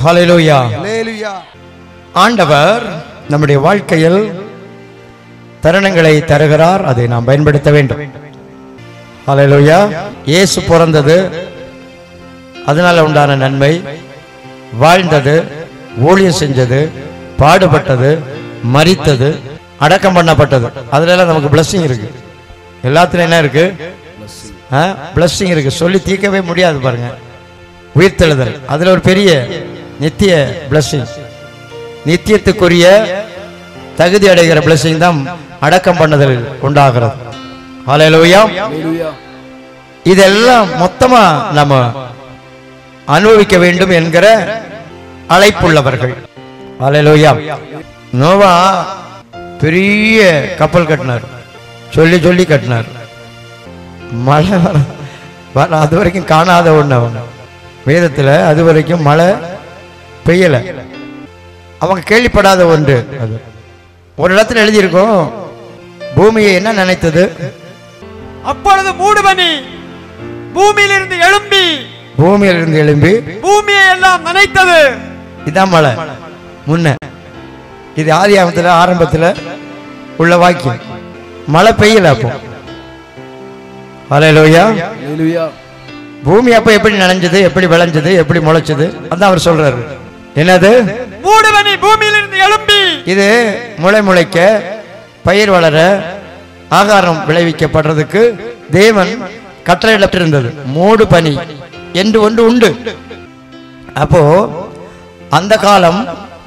ஹalleluya ஹalleluya ஆண்டவர் நம்முடைய வாழ்க்கையில் தருணங்களை தருகிறார் அதை நாம் பயன்படுத்த வேண்டும் ஹalleluya இயேசு பிறந்தது அதனால உண்டான நன்மை வாழ்ந்தது ஊழியம் செஞ்சது பாடுபட்டது மரித்தது அடக்கம் பண்ணப்பட்டது அதுல எல்லாம் நமக்கு பிளஸ்ஸிங் இருக்கு எல்லாத்துலயும் என்ன இருக்கு பிளஸ்ஸிங் இருக்கு சொல்லி தீர்க்கவே முடியாது பாருங்க உயிர்த்தெழுதல் அதுல ஒரு பெரிய நித்திய பிளஸ்ஸிங் நித்தியத்துக்குரிய தகுதி அடைகிற பிளஸ்ஸிங் தான் அடக்கம் பண்ணதில் உண்டாகிறது ஹalleluya ஹalleluya இதெல்லாம் மொத்தமா நம்ம அனுபவிக்க வேண்டும் என்கிற அழைப்புள்ளவர்கள் ஹalleluya நோவா பெரிய கப்பல் கட்டினார் சொல்லி சொல்லி கட்டினார் மழை வர வர அது வரைக்கும் காணாத ஒண்ணு அவங்க வேதத்துல அது வரைக்கும் மழை பெய்யல அவங்க கேள்விப்படாத ஒன்று அது ஒரு இடத்துல எழுதியிருக்கோம் பூமியை என்ன நினைத்தது அப்பொழுது மூடுபனி பூமியிலிருந்து எழும்பி பூமியிலிருந்து எழும்பி பூமியை எல்லாம் நனைத்தது இதான் மழை முன்ன இது ஆதியாகத்துல ஆரம்பத்துல உள்ள வாக்கியம் மழை பெய்யல அப்போ ஹalleluya ஹalleluya பூமி அப்ப எப்படி நனைஞ்சது எப்படி விளைஞ்சது எப்படி முளைச்சது அதான் அவர் சொல்றாரு என்னது மூடுபனி பூமியிலிருந்து எழும்பி இது முளை முளைக்க பயிர் வளர ஆகாரம் விளைவிக்கப்படுறதுக்கு தேவன் கட்டளையிட்டிருந்தது மூடு பனி என்று ஒன்று உண்டு அப்போ அந்த காலம்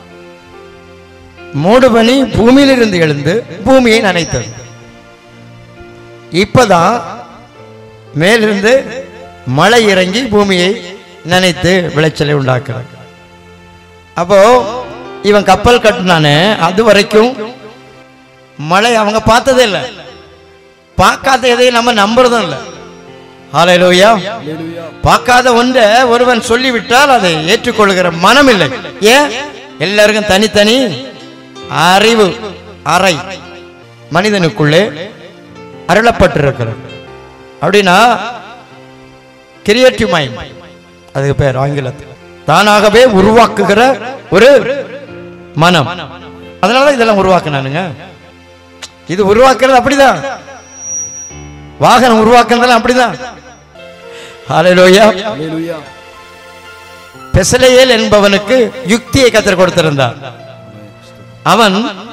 மூடு பனி பூமியிலிருந்து எழுந்து பூமியை நனைத்தது இப்பதான் மேலிருந்து மழை இறங்கி பூமியை நனைத்து விளைச்சலை உண்டாக்குறாங்க அப்போ இவன் கப்பல் கட்டினானே அது வரைக்கும் மழை அவங்க பார்த்ததே இல்லை பார்க்காத எதையும் நம்ம நம்புறதும் இல்லை ஹalleluya ஹalleluya பார்க்காத ஒன்றை ஒருவன் சொல்லிவிட்டால் அதை ஏற்றுக்கொள்கிற மனம் இல்லை ஏன் எல்லாருக்கும் தனித்தனி அறிவு அறை மனிதனுக்குள்ளே அருளப்பட்டிருக்கிறது அப்படின்னா கிரியேட்டிவ் மைண்ட் அதுக்கு பேர் ஆங்கிலத்தில் தானாகவே உருவாக்குகிற ஒரு மனம் அதனால இதெல்லாம் உருவாக்குனானுங்க இது உருவாக்குறது அப்படிதான் வாகனம் உருவாக்குறதெல்லாம் அப்படிதான் ஹalleluya ஹalleluya பெசலேயேல் என்பவனுக்கு யுக்தியை கத்தர் கொடுத்திருந்தார் அவன்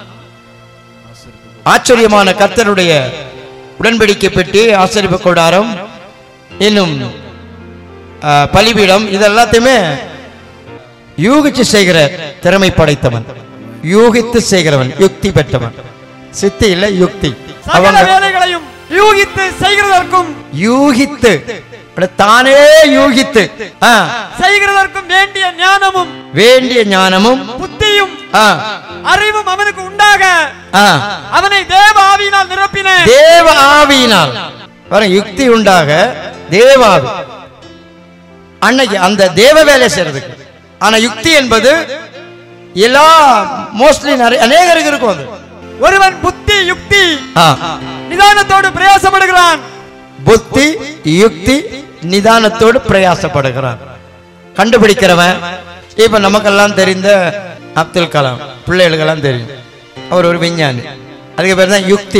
ஆச்சரியமான கர்த்தருடைய உடன்படிக்கை பெட்டி ஆசரிப்பு கூடாரம் இன்னும் ஆ, பலிபீடம் இதெல்லாத்தையுமே யூகிச்சு செய்கிற திறமை படைத்தவன் யூகித்து செய்கிறவன் யுக்தி பெற்றவன் சித்தி இல்ல யுக்தி சகல அவங்க வேலைகளையும் யூகித்து செய்கிறதற்கும் யூகித்து அப்படி தானே யூகித்து ஆ, செய்கிறதற்கும் வேண்டிய ஞானமும் வேண்டிய ஞானமும் புத்தியும் ஆ, அறிவும் அவனுக்கு உண்டாக ஆ, அவனை தேவ ஆவியினால் நிரப்பின தேவ ஆவியினால் பாருங்க, யுக்தி உண்டாக தேவாவி அன்னைக்கு அந்த தேவ வேலை செய்யறதுக்கு ஆனா யுக்தி என்பது எல்லா மோஸ்ட்லி நிறைய அநேகருக்கு இருக்கும் அது ஒருவன் புத்தி யுக்தி ஆ, நிதானத்தோடு பிரயாசப்படுகிறான் புத்தி யுக்தி நிதானத்தோடு பிரயாசப்படுகிறான் கண்டுபிடிக்கிறவன் இப்ப நமக்கெல்லாம் தெரிந்த அப்துல் கலாம் பிள்ளைகளுக்கெல்லாம் தெரியும் அவர் ஒரு விஞ்ஞானி அதுக்கு பேர் தான் யுக்தி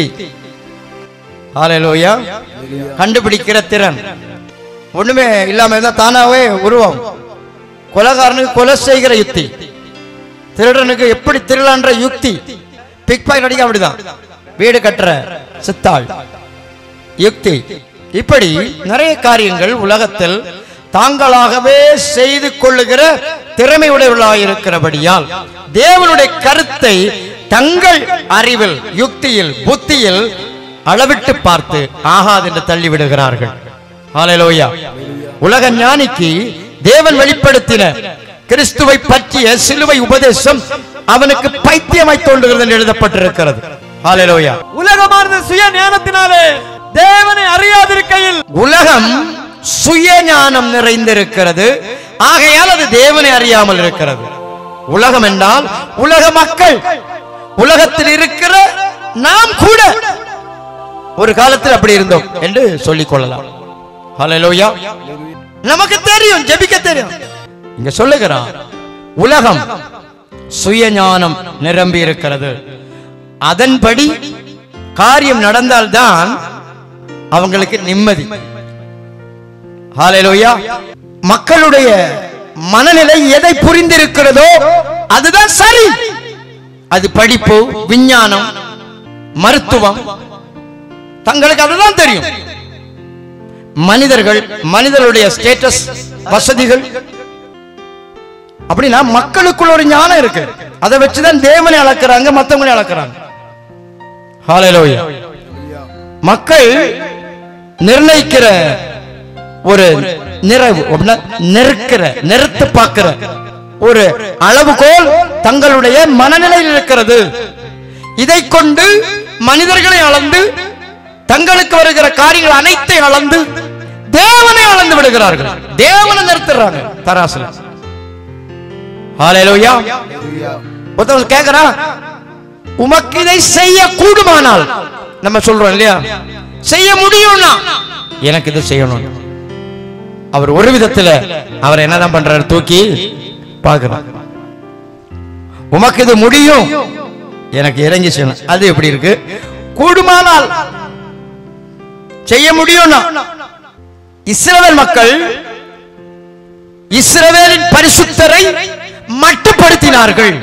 ஹalleluya கண்டுபிடிக்கிற திறன் ஒண்ணுமே இல்லாம இருந்தா தானாவே உருவம் கொலைகாரனுக்கு கொலை செய்கிற யுக்தி திருடனுக்கு எப்படி திருடன்ற யுக்தி பிக் பாக்கெட் அடிக்க அப்படிதான் வீடு கட்டுற சித்தாள் யுக்தி இப்படி நிறைய காரியங்கள் உலகத்தில் தாங்களாகவே செய்து கொள்ளுகிற திறமை உடையவர்களாக இருக்கிறபடியால் தேவனுடைய கருத்தை தங்கள் அறிவில் யுக்தியில் புத்தியில் அளவிட்டு பார்த்து ஆகாது என்று தள்ளி விடுகிறார்கள் ஹalleluya உலக ஞானிக்கு தேவன் வெளிப்படுத்தின கிறிஸ்துவை பற்றிய சிலுவை உபதேசம் அவனுக்கு பைத்தியமாய் தோன்றுகிறது என்று எழுதப்பட்டிருக்கிறது ஹalleluya உலகமானது சுய ஞானத்தினாலே தேவனை அறியாதிருக்கையில் உலகம் சுய ஞானம் நிறைந்திருக்கிறது ஆகையால் அது தேவனை அறியாமல் இருக்கிறது உலகம் என்றால் உலக மக்கள் உலகத்தில் இருக்கிற நாம் கூட ஒரு காலத்தில் அப்படி இருந்தோம் என்று சொல்லிக் கொள்ளலாம் ஹalleluya நமக்கு தெரியும் ஜெபிக்க தெரியும் இங்க சொல்லுகிறான் உலகம் சுயஞானம் நிரம்பி இருக்கிறது அதன்படி காரியம் நடந்தால்தான் அவங்களுக்கு நிம்மதி ஹalleluya மக்களுடைய மனநிலை எதை புரிந்திருக்கிறதோ அதுதான் சரி அது படிப்பு விஞ்ஞானம் மருத்துவம் தங்களுக்கு அதுதான் தெரியும் மனிதர்கள் மனிதர்களுடைய ஸ்டேட்டஸ் வசதிகள் அப்படின்னா மக்களுக்குள்ள ஒரு ஞானம் இருக்கு அதை வச்சுதான் தேவனை அளக்குறாங்க மத்தவங்களை அளக்குறாங்க ஹalleluya மக்கள் நிர்ணயிக்கிற ஒரு நிறைவு அப்படின்னா நெருக்கிற நிறுத்து பார்க்கிற ஒரு அளவுகோல் தங்களுடைய மனநிலையில் இருக்கிறது இதை கொண்டு மனிதர்களை அளந்து தங்களுக்கு வருகிற காரியங்கள் அனைத்தை அளந்து தேவனை அளந்து விடுகிறார்கள் தேவனை நிறுத்துறாங்க தராசுல ஹalleluya ஒருத்தவங்க கேக்குறான் உமக்கு இதை செய்ய கூடுமானால் நம்ம சொல்றோம் இல்லையா செய்ய முடியும்னா எனக்கு இது செய்யணும் அவர் ஒரு விதத்துல அவர் என்னதான் பண்றாரு தூக்கி பார்க்கிறார் உமக்கு இது முடியும் எனக்கு இறங்கி செய்யணும் அது எப்படி இருக்கு கூடுமானால் செய்ய முடியும்னா இஸ்ரவேல் மக்கள் இஸ்ரவேலின் பரிசுத்தரை மட்டுப்படுத்தினார்கள்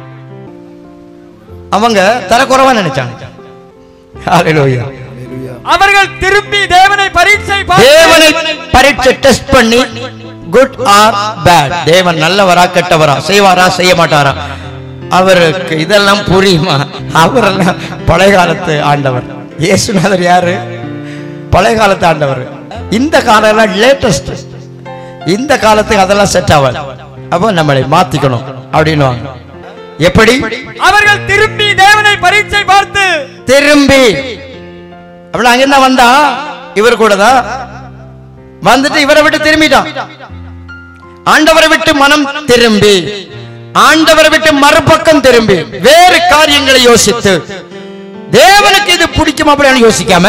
அவங்க தரக்குறைவா நினைச்சாங்க ஹalleluya. அவர்கள் திரும்பி தேவனை பரீட்சை தேவனை பார்த்து பரீட்சை டெஸ்ட் பண்ணி குட் ஆர் பேட் தேவன் நல்லவரா கெட்டவரா செய்வாரா செய்ய மாட்டாரா அவருக்கு இதெல்லாம் புரியுமா அவரெல்லாம் பழைய காலத்து ஆண்டவர் இயேசுநாதர் யாரு பழைய காலத்து ஆண்டவர் இந்த காலம் எல்லாம் லேட்டஸ்ட் இந்த காலத்துக்கு அதெல்லாம் செட் ஆகாது அப்போ நம்மளை மாத்திக்கணும் அப்படின்னு எப்படி அவர்கள் திரும்பி தேவனை பரீட்சை பார்த்து திரும்பி அப்படி அங்க என்ன வந்தா இவர் கூட தான் வந்துட்டு இவரை விட்டு திரும்பிட்டான் ஆண்டவரை விட்டு மனம் திரும்பி ஆண்டவரை விட்டு மறுபக்கம் திரும்பி வேறு காரியங்களை யோசித்து தேவனுக்கு இது பிடிக்கும் அப்படின்னு யோசிக்காம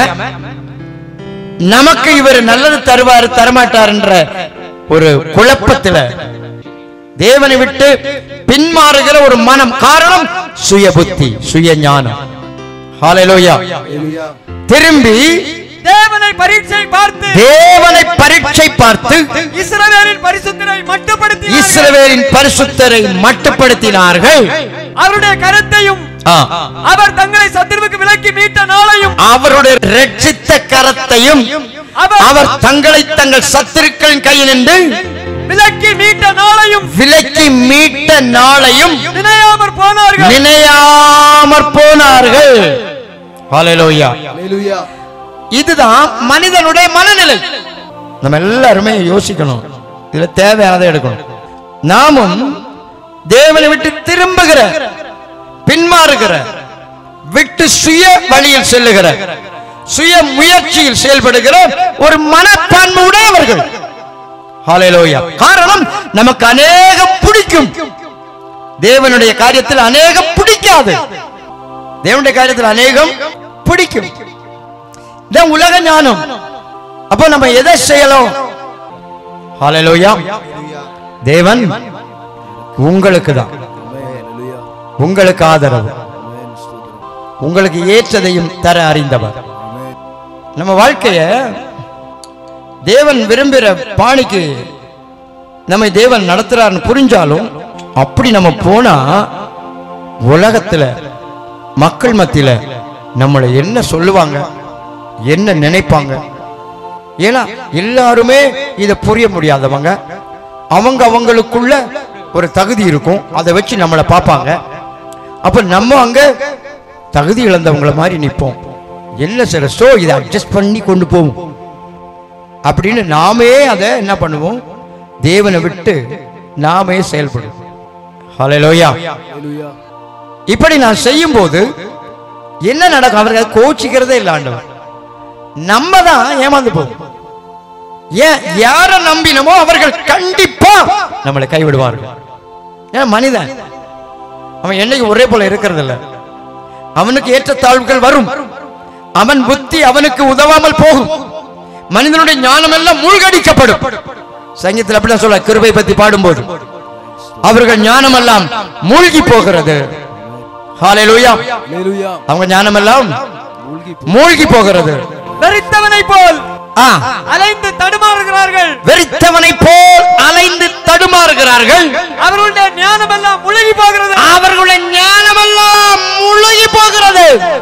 நமக்கு இவர் நல்லது தருவார் தரமாட்டார்ன்ற ஒரு குழப்பத்துல தேவனை விட்டு பின்மாறுகிற ஒரு மனம் காரணம் சுய புத்தி சுய ஞானம் ஹalleluya திரும்பி தேவனை பரீட்சை பார்த்து தேவனை பரீட்சை பார்த்து இஸ்ரவேலின் பரிசுத்தரை மட்டுப்படுத்தி இஸ்ரவேலின் பரிசுத்தரை மட்டுப்படுத்தினார்கள் அவருடைய கரத்தையும் ஆ. அவர் தங்களை சத்துருவுக்கு விலக்கி மீட்ட நாளையும் அவருடைய ரட்சித்த கரத்தையும் அவர் அவர் தங்களை தங்கள் சத்துருக்களின் கையினின்று விலக்கி மீட்ட நாளையும் விலக்கி மீட்ட நாளையும் நினையாமற் போனார்கள் நினையாமற் போனார்கள் ஹalleluya இதுதான் மனிதனுடைய மனநிலை நம்ம எல்லாருமே யோசிக்கணும் இதுல தேவையானதை எடுக்கணும் நாமும் தேவனை விட்டு திரும்புகிற பின்மாறுகிற விட்டு சுய வழியில் செல்லுகிற சுய முயற்சியில் செயல்படுகிற ஒரு மனப்பான்மை உடையவர்கள் ஹalleluya காரணம் நமக்கு அநேகம் பிடிக்கும் தேவனுடைய காரியத்தில் அநேகம் பிடிக்காது தேவனுடைய காரியத்தில் அநேகம் பிடிக்கும் இதான் உலக ஞானம் அப்போ நம்ம எதை செய்யலாம் ஹalleluya தேவன் உங்களுக்கு தான் உங்களுக்கு ஆதரவு உங்களுக்கு ஏற்றதையும் தர அறிந்தவர் நம்ம வாழ்க்கைய தேவன் விரும்புகிற பாணிக்கு நம்மை தேவன் நடத்துறாருன்னு புரிஞ்சாலும் அப்படி நம்ம போனா உலகத்துல மக்கள் மத்தியில நம்மளை என்ன சொல்லுவாங்க என்ன நினைப்பாங்க ஏன்னா எல்லாருமே இதை புரிய முடியாதவங்க அவங்க அவங்களுக்குள்ள ஒரு தகுதி இருக்கும் அதை வச்சு நம்மளை பார்ப்பாங்க அப்ப நம்ம அங்க தகுதி இழந்தவங்கள மாதிரி நிற்போம் என்ன சார் சோ இதை அட்ஜஸ்ட் பண்ணி கொண்டு போவோம் அப்படின்னு நாமே அதை என்ன பண்ணுவோம் தேவனை விட்டு நாமே செயல்படுவோம் ஹalleluya இப்படி நான் செய்யும் போது என்ன நடக்கும் அவர்கள் கோச்சிக்கிறதே இல்லை ஆண்டவர் நம்ம தான் ஏமாந்து போவோம் ஏன் யாரை நம்பினமோ அவர்கள் கண்டிப்பா நம்மளை கைவிடுவார்கள் ஏன் மனிதன் அவன் என்னைக்கு ஒரே போல இருக்கிறது இல்ல அவனுக்கு ஏற்ற தாழ்வுகள் வரும் அவன் புத்தி அவனுக்கு உதவாமல் போகும் மனிதனுடைய ஞானம் எல்லாம் மூழ்கடிக்கப்படும் சங்கீதத்தில் அப்படிதான் சொல்ல கிருபை பத்தி பாடும்போது அவர்கள் ஞானமெல்லாம் மூழ்கி போகிறது ஹalleluya ஹalleluya அவங்க ஞானமெல்லாம் மூழ்கி மூழ்கி போகிறது வெறித்தவனை போல் ஆ அலைந்து தடுமாறுகிறார்கள் வெறித்தவனை போல் அலைந்து தடுமாறுகிறார்கள் அவர்களுடைய ஞானம் எல்லாம் முழுகி போகிறது அவர்களுடைய ஞானமெல்லாம் முழுகி போகிறது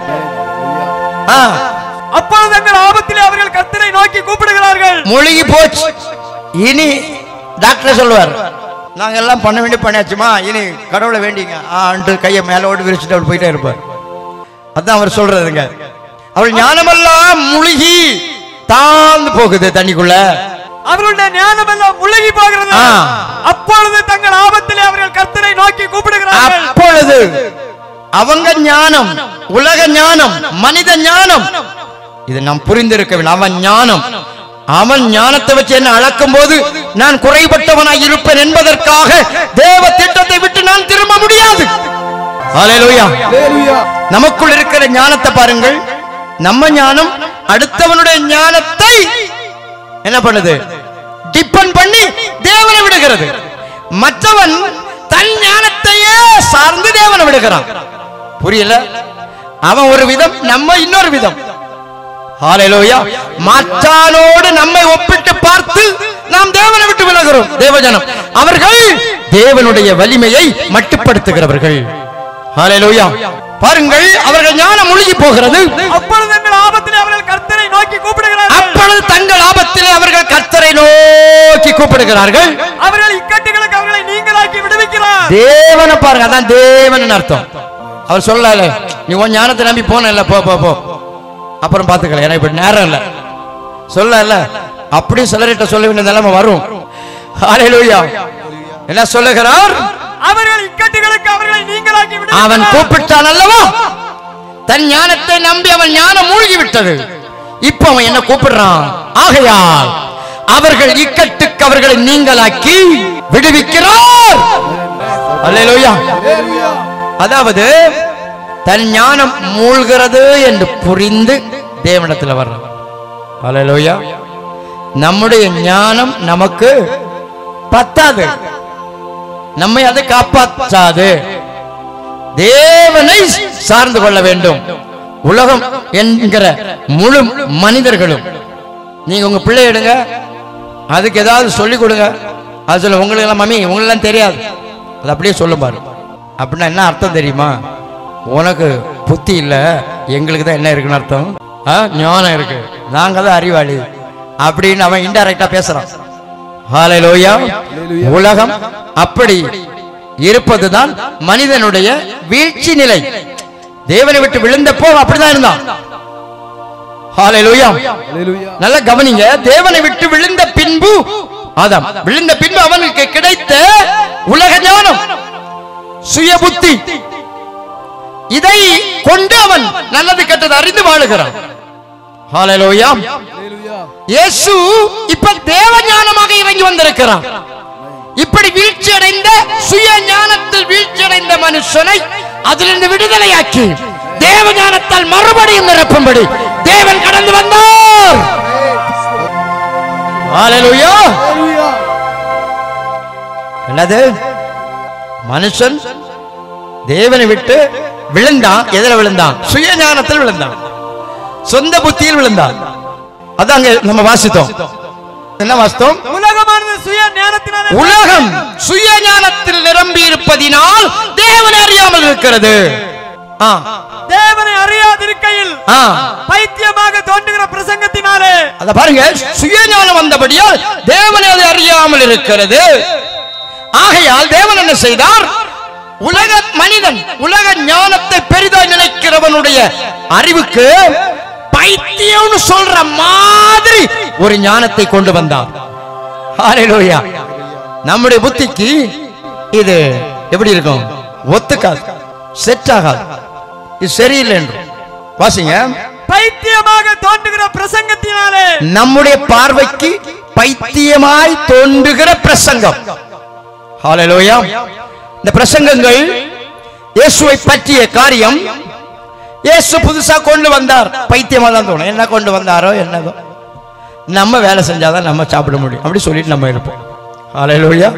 ஆ, அப்பொழுது தங்கள் ஆபத்திலே அவர்கள் கர்த்தரை நோக்கி கூப்பிடுகிறார்கள் முழுகி போச்சு இனி டாக்டர் சொல்லுவார் நாங்க எல்லாம் பண்ண வேண்டிய பண்ணியாச்சுமா இனி கடவுளை வேண்டிங்க ஆண்டு கையை மேலோடு விரிச்சுட்டு அவர் போயிட்டே இருப்பார் அதான் அவர் சொல்றதுங்க அவள் ஞானமெல்லாம் முழுகி தாழ்ந்து போகுது தண்ணிக்குள்ள அவர்களுடைய ஞானம் எல்லாம் முழுகி போகிறது ஆ. அப்பொழுது தங்கள் ஆபத்திலே அவர்கள் கர்த்தரை நோக்கி கூப்பிடுகிறார்கள் அப்பொழுது அவங்க ஞானம் உலக ஞானம் மனித ஞானம் இது நாம் புரிந்திருக்க வேண்டும் அவன் ஞானம் அவன் ஞானத்தை வச்சு என்ன அளக்கும் போது நான் குறைபட்டவனாய் இருப்பேன் என்பதற்காக தேவ திட்டத்தை விட்டு நான் திரும்ப முடியாது ஹalleluya ஹalleluya நமக்குள் இருக்கிற ஞானத்தை பாருங்கள் நம்ம ஞானம் அடுத்தவனுடைய ஞானத்தை என்ன பண்ணுது டிபெண்ட் பண்ணி தேவனை விடுகிறது மற்றவன் தன் ஞானத்தையே சார்ந்து தேவனை விடுகிறான் புரியல அவன் ஒரு விதம் நம்ம இன்னொரு விதம் ஹalleluya மாற்றானோடு நம்மை ஒப்பிட்டு பார்த்து நாம் தேவனை விட்டு விலகிறோம் தேவஜனம் அவர்கள் தேவனுடைய வலிமையை மட்டுப்படுத்துகிறவர்கள் ஹalleluya பாருங்கள் அவர்கள் ஞானம் முழுகி போகிறது அப்பொழுது தங்கள் ஆபத்திலே அவர்கள் கர்த்தரை நோக்கி கூப்பிடுகிறார்கள் அப்பொழுது தங்கள் ஆபத்திலே அவர்கள் கர்த்தரை நோக்கி கூப்பிடுகிறார்கள் அவர்கள் இக்கட்டுகளுக்கு அவர்களை நீங்களாக்கி விடுவிக்கிறார் தேவனை பாருங்க அதான் தேவன் அர்த்தம் அவர் சொல்லல நீ உன் ஞானத்தை நம்பி போன இல்ல போ போ போ அப்புறம் பாத்துக்கலாம் எனக்கு இப்ப நேரம் இல்ல சொல்ல இல்ல அப்படியும் சிலர்கிட்ட சொல்ல வேண்டிய நிலைமை வரும் ஹalleluya என்ன சொல்லுகிறார் அவர்கள் இக்கட்டுகளுக்கு அவர்களை நீங்களாக்கி அவன் விடுவிக்கிறார் கூப்பிட்டான் அல்லவா தன் ஞானத்தை நம்பி அவன் ஞானம் மூழ்கி விட்டது இப்ப அவன் என்ன கூப்பிடுறான் ஆகையால் அவர்கள் இக்கட்டுக்கு அவர்களை நீங்களாக்கி விடுவிக்கிறார் அல்லேலூயா ஹalleluya அதாவது தன் ஞானம் மூழ்கிறது என்று புரிந்து தேவனிடத்தில் வர்றான் அல்லேலூயா நம்முடைய ஞானம் நமக்கு பத்தாது நம்மை அது காப்பாற்றாது தேவனை சார்ந்து கொள்ள வேண்டும் உலகம் என்கிற முழு மனிதர்களும் நீங்க உங்க பிள்ளை எடுங்க அதுக்கு ஏதாவது சொல்லிக் கொடுங்க அது சொல்ல உங்களுக்கு எல்லாம் மம்மி உங்களெல்லாம் தெரியாது அது அப்படியே சொல்லும் பாரு அப்படின்னா என்ன அர்த்தம் தெரியுமா உனக்கு புத்தி இல்ல எங்களுக்கு தான் என்ன இருக்குன்னு அர்த்தம் ஆ, ஞானம் இருக்கு நாங்க தான் அறிவாளி அப்படின்னு அவன் இன்டைரக்டா பேசுறான் ஹalleluya உலகம் அப்படி இருப்பதுதான் மனிதனுடைய வீழ்ச்சி நிலை தேவனை விட்டு விழுந்தப்போ அப்படிதான் இருந்தான் ஹalleluya ஹalleluya நல்ல கவனிங்க தேவனை விட்டு விழுந்த பின்பு ஆதாம் விழுந்த பின்பு அவனுக்கு கிடைத்த உலக ஞானம் சுய புத்தி இதை கொண்டு அவன் நல்லது கெட்டது அறிந்து வாழுகிறான் ஹalleluya ஹalleluya இயேசு இப்ப தேவ ஞானமாக இறங்கி வந்திருக்கிறான் இப்படி வீழ்ச்சி அடைந்த சுய ஞானத்தில் வீழ்ச்சி அடைந்த மனுஷனை அதிலிருந்து விடுதலையாக்கி தேவ ஞானத்தால் மறுபடியும் நிரப்பும்படி தேவன் கடந்து வந்தார் ஹalleluya ஹalleluya என்னது மனுஷன் தேவனை விட்டு விழுந்தான் எதிர விழுந்தான் சுய ஞானத்தில் விழுந்தான் சொந்த புத்தியில் விழுந்தான் அதாங்க நம்ம வாசித்தோம் என்ன வாசித்தோம் உலகமானது சுய ஞானத்தினாலே உலகம் சுய ஞானத்தில் நிரம்பி இருப்பதினால் தேவனை அறியாமல் இருக்கிறது ஆ, தேவனை அறியாதிருக்கையில் ஆ. பைத்தியமாக தோன்றுகிற பிரசங்கத்தினாலே அத பாருங்க சுய ஞானம் வந்தபடியால் தேவனை அது அறியாமல் இருக்கிறது ஆகையால் தேவன் என்ன செய்தார் உலக மனிதன் உலக ஞானத்தை பெரிதாய் நினைக்கிறவனுடைய அறிவுக்கு பைத்தியம்னு சொல்ற மாதிரி ஒரு ஞானத்தை கொண்டு வந்தார் ஹalleluya நம்முடைய புத்திக்கு இது எப்படி இருக்கும் ஒத்துக்காது செட் ஆகாது இது சரியில்லை என்று வாசிங்க பைத்தியமாக தோன்றுகிற பிரசங்கத்தினாலே நம்முடைய பார்வைக்கு பைத்தியமாய் தோன்றுகிற பிரசங்கம் ஹalleluya இந்த பிரசங்கங்கள் இயேசுவை பற்றிய காரியம் இயேசு புதுசா கொண்டு வந்தார் பைத்தியமா தான் தோணும் என்ன கொண்டு வந்தாரோ என்னதோ நம்ம வேலை செஞ்சாதான் நம்ம சாப்பிட முடியும் அப்படி சொல்லிட்டு நம்ம இருப்போம் ஹalleluya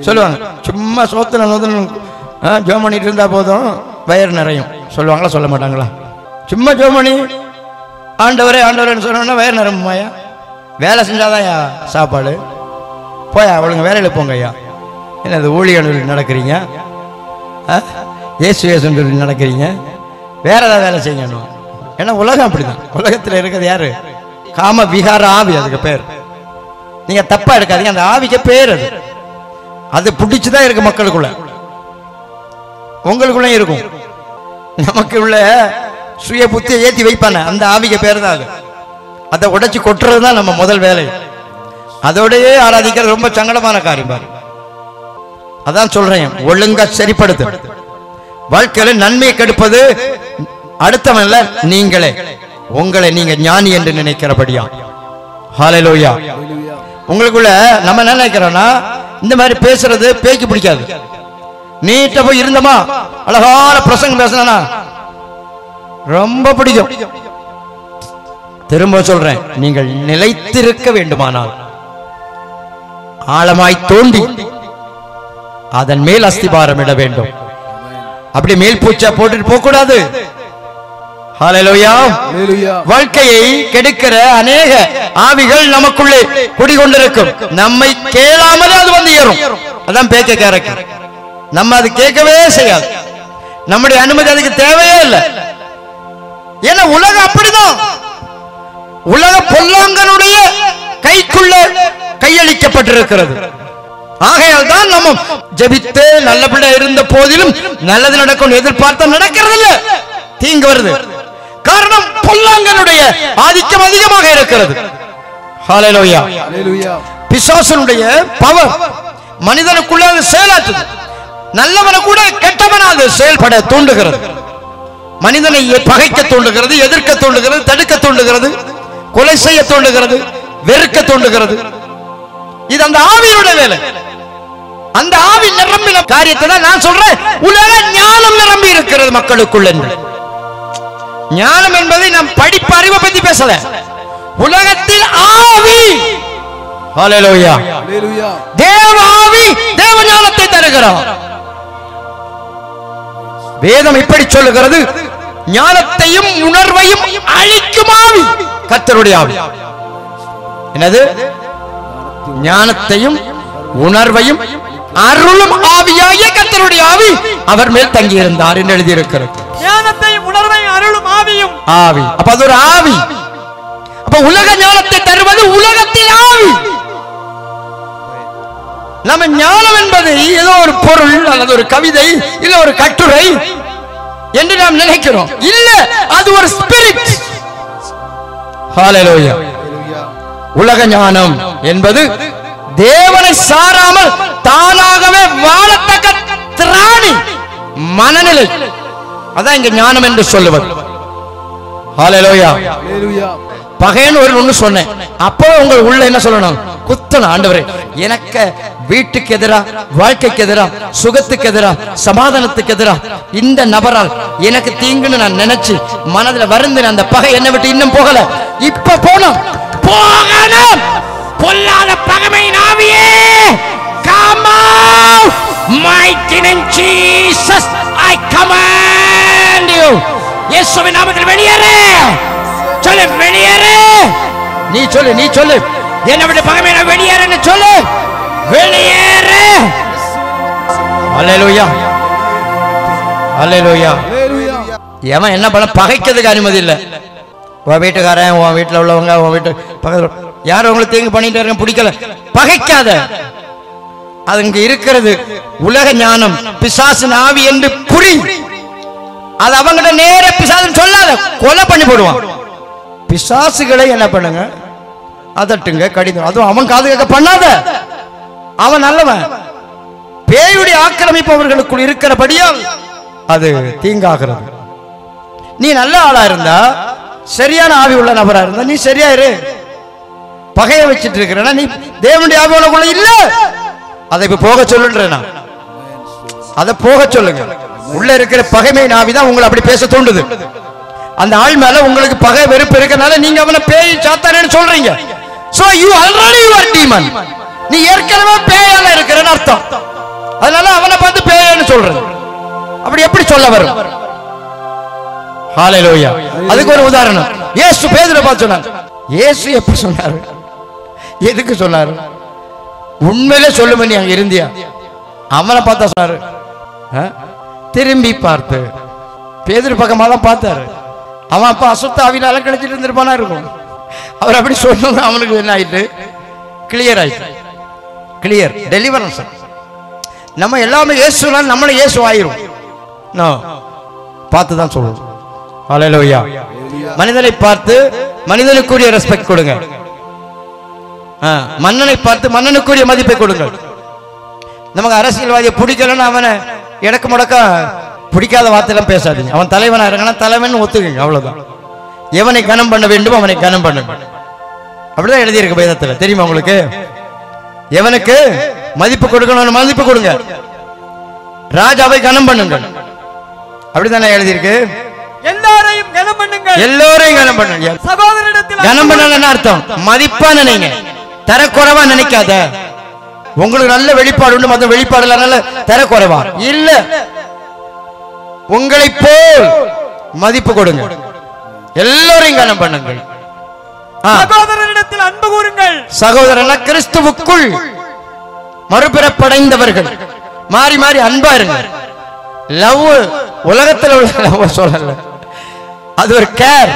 சொல்லுவாங்க சும்மா சோத்துல நோத்துல ஜோம் பண்ணிட்டு இருந்தா போதும் வயிறு நிறையும் சொல்லுவாங்களா சொல்ல மாட்டாங்களா சும்மா ஜோம் பண்ணி ஆண்டவரே ஆண்டவரேன்னு சொன்னோன்னா வயிறு நிரம்புமாயா வேலை செஞ்சாதான்யா சாப்பாடு போயா அவளுங்க வேலையில் போங்க ஐயா என்ன இது ஊழியர்கள் நடக்கிறீங்க ஆ? இயேசு இயேசுன்னு சொல்லி நடக்கிறீங்க வேற ஏதாவது வேலை செய்யணும் ஏன்னா உலகம் அப்படிதான் உலகத்தில் இருக்கிறது யாரு காம விகார ஆவி அதுக்கு பேர் நீங்க தப்பா எடுக்காதீங்க அந்த ஆவிக்கு பேர் அது அது பிடிச்சுதான் இருக்கு மக்களுக்குள்ள உங்களுக்குள்ள இருக்கும் நமக்கு உள்ள சுய புத்தியை ஏத்தி வைப்பானே அந்த ஆவிக்கு பேர் தான் அது அதை உடைச்சு கொட்டுறது தான் நம்ம முதல் வேலை அதோடயே ஆராதிக்கிறது ரொம்ப சங்கடமான காரியம் பாரு அதான் சொல்றேன் ஒழுங்கா சரிப்படுத்து வாழ்க்கையில நன்மையை கெடுப்பது அடுத்தவன் இல்ல நீங்களே உங்களை நீங்க ஞானி என்று நினைக்கிறபடியா ஹalleluya Hallelujah. உங்களுக்குள்ள நம்ம என்ன நினைக்கிறோம்னா இந்த மாதிரி பேசுறது பேய்க்கு பிடிக்காது நீட்ட போய் இருந்தமா அழகான பிரசங்கம் பேசினா ரொம்ப பிடிக்கும் திரும்ப சொல்றேன் நீங்கள் நிலைத்திருக்க வேண்டுமானால் ஆழமாய் தோண்டி அதன் மேல் அஸ்திபாரம் இட வேண்டும் அப்படி மேல் பூச்சா போட்டுட்டு போக கூடாது ஹalleluya Hallelujah. வாழ்க்கையை கெடுக்கிற அநேக ஆவிகள் நமக்குள்ளே குடிகொண்டிருக்கும் நம்மை கேளாமலே அது வந்து ஏறும் அதான் பேக்க கேரக்டர் நம்ம அது கேட்கவே செய்யாது நம்முடைய அனுமதி அதுக்கு தேவையே இல்லை ஏன்னா உலகம் அப்படிதான் உலக பொல்லாங்கனுடைய கைக்குள்ள கையளிக்கப்பட்டிருக்கிறது ஆகையால் தான் நம்ம ஜெபித்து நல்ல பிள்ளை இருந்த போதிலும் நல்லது நடக்கும் எதிர்பார்த்தா நடக்கிறது இல்ல தீங்கு வருது காரணம் பொல்லாங்கனுடைய ஆதிக்கம் அதிகமாக இருக்கிறது ஹalleluya Hallelujah. பிசாசனுடைய பவர் மனிதனுக்குள்ள அது செயலாற்றுது நல்லவனை கூட கெட்டவன அது செயல்பட தூண்டுகிறது மனிதனை பகைக்க தூண்டுகிறது எதிர்க்க தூண்டுகிறது தடுக்க தூண்டுகிறது கொலை செய்ய தூண்டுகிறது வெறுக்க தூண்டுகிறது இது அந்த ஆவியினுடைய வேலை அந்த ஆவி நிரம்பின காரியத்தை தான் நான் சொல்றேன் உலக ஞானம் நிரம்பி இருக்கிறது மக்களுக்குள்ள என்று. ஞானம் என்பதை நாம் படிப்பு அறிவை பத்தி பேசல உலகத்தில் ஆவி ஹalleluya Hallelujah. தேவ ஆவி தேவ ஞானத்தை தருகிறார் வேதம் இப்படி சொல்லுகிறது ஞானத்தையும் உணர்வையும் அழிக்கும் ஆவி கர்த்தருடைய ஆவி என்னது ஞானத்தையும் உணர்வையும் அருளும் ஆவியாகிய கர்த்தருடைய ஆவி அவர் மேல் தங்கியிருந்தார் என்று எழுதியிருக்கிறது ஞானத்தையும் உணர்வையும் அருளும் ஆவியும் ஆவி அப்ப அது ஒரு ஆவி அப்ப உலக ஞானத்தை தருவது உலகத்தின் ஆவி நம்ம ஞானம் என்பது ஏதோ ஒரு பொருள் அல்லது ஒரு கவிதை இல்ல ஒரு கட்டுரை என்று நாம் நினைக்கிறோம் இல்ல அது ஒரு ஸ்பிரிட் ஹalleluya Hallelujah. உலக ஞானம் என்பது தேவனை சாராமல் தானாகவே வாழத்தக்க திராணி மனநிலை அதான் இங்க ஞானம் என்று சொல்லுவது ஹalleluya Hallelujah. பகைன்னு ஒரு ஒண்ணு சொன்னேன் அப்போ உங்க உள்ள என்ன சொல்லணும் குத்தணும் ஆண்டவரே எனக்கு வீட்டுக்கு எதிரா வாழ்க்கைக்கு எதிரா சுகத்துக்கு எதிரா சமாதானத்துக்கு எதிரா இந்த நபரால் எனக்கு தீங்குன்னு நான் நினைச்சு மனதுல வருந்தின அந்த பகை என்னை விட்டு இன்னும் போகல இப்ப போனோம் போகணும் பொல்லாத பகமை நாவியே come out mighty name Jesus I command you இயேசுவின் நாமத்தில் வெளியேறு சொல்லு வெளியேறு நீ சொல்லு நீ சொல்லு என்னை விட்டு பகமை நான் வெளியேறன்னு சொல்லு வெளியேறு அல்லேலூயா அல்லேலூயா Hallelujah. எவன் என்ன பண்ண பகைக்கிறதுக்கு அனுமதி இல்லை உன் வீட்டுக்காரன் உன் வீட்டில் உள்ளவங்க உன் வீட்டு பக்கத்தில் யாரும் உங்களுக்கு தீங்கு பண்ணிட்டு இருக்க பிடிக்கல பகைக்காத அது இங்க இருக்கிறது உலக ஞானம் பிசாசின் ஆவி என்று புரி அது அவங்கிட்ட நேர பிசாசுன்னு சொல்லாத கொலை பண்ணி போடுவான் பிசாசுகளை என்ன பண்ணுங்க அதட்டுங்க கடிதம் அதுவும் அவன் காது கேட்க பண்ணாத அவன் நல்லவன் பேயுடைய ஆக்கிரமிப்பு அவர்களுக்குள் இருக்கிறபடியால் அது தீங்காகிறது நீ நல்ல ஆளா இருந்தா சரியான ஆவி உள்ள நபரா இருந்தா நீ சரியா இரு பகைய வச்சிட்டு இருக்கிறனா நீ தேவனுடைய ஆவி உனக்குள்ள இல்ல அதை இப்ப போக சொல்லுன்றேன் நான் அதை போக சொல்லுங்க உள்ள இருக்கிற பகைமை நாவி தான் உங்களை அப்படி பேச தூண்டுது அந்த ஆள் மேல உங்களுக்கு பகை வெறுப்பு இருக்கனால நீங்க அவனை பேய் சாத்தானேன்னு சொல்றீங்க so you already you are demon நீ ஏற்கனவே பேயால இருக்கிறன்னு அர்த்தம் அதனால அவனை பார்த்து பேயன்னு சொல்றது அப்படி எப்படி சொல்ல வரும் ஹalleluya அதுக்கு ஒரு உதாரணம் இயேசு பேதுரு பார்த்து சொன்னார் இயேசு எப்ப சொன்னாரு எதுக்கு சொன்னாரு உண்மையிலே சொல்லுமே நீ அங்க இருந்தியா அவனை பார்த்தா சொன்னாரு ஆ? திரும்பி பார்த்து பேதுரு பக்கமா தான் பார்த்தாரு அவன் அப்ப அசுத்த ஆவியில அலக்கழிச்சிட்டு இருந்திருப்பானா இருக்கும் அவர் அப்படி சொன்னது அவனுக்கு என்ன ஆயிட்டு கிளியர் ஆயிட்டு கிளியர் டெலிவரன்ஸ் நம்ம எல்லாமே இயேசுனால் நம்மளை இயேசு ஆயிரும் நோ பார்த்து தான் சொல்லணும் ஹalleluya மனிதனை பார்த்து மனிதனுக்குரிய ரெஸ்பெக்ட் கொடுங்க ஆ, மன்னனை பார்த்து மன்னனுக்குரிய மதிப்பை கொடுங்கள் நமக்கு அரசியல்வாதியை பிடிக்கலன்னு அவனை இடக்கு முடக்க பிடிக்காத வார்த்தையெல்லாம் பேசாதீங்க அவன் தலைவனா இருக்கானா தலைவன் ஒத்துக்குங்க அவ்வளவுதான் எவனை கனம் பண்ண வேண்டும் அவனை கனம் பண்ணுங்க அப்படிதான் எழுதியிருக்கு வேதத்துல தெரியுமா உங்களுக்கு எவனுக்கு மதிப்பு கொடுக்கணும் மதிப்பு கொடுங்க ராஜாவை கனம் பண்ணுங்கள் அப்படிதானே எழுதியிருக்கு எல்லாரையும் கனம் பண்ணுங்கள் எல்லோரையும் கனம் பண்ணுங்க சகோதரிடத்தில் கனம் பண்ணணும் என்ன அர்த்தம் மதிப்பா நினைங்க தரக்குறைவா நினைக்காத உங்களுக்கு நல்ல வெளிப்பாடு உண்டு மற்ற வெளிப்பாடு இல்ல தரக்குறைவா இல்ல உங்களை போல் மதிப்பு கொடுங்க எல்லோரையும் கனம் பண்ணுங்கள் ஆ, சகோதரரிடத்தில் அன்பு கூறுங்கள் சகோதரன கிறிஸ்துவுக்குள் மறுபிறப்படைந்தவர்கள் மாறி மாறி அன்பா இருங்க லவ் உலகத்தில் உள்ள லவ் சொல்லல அது ஒரு கேர்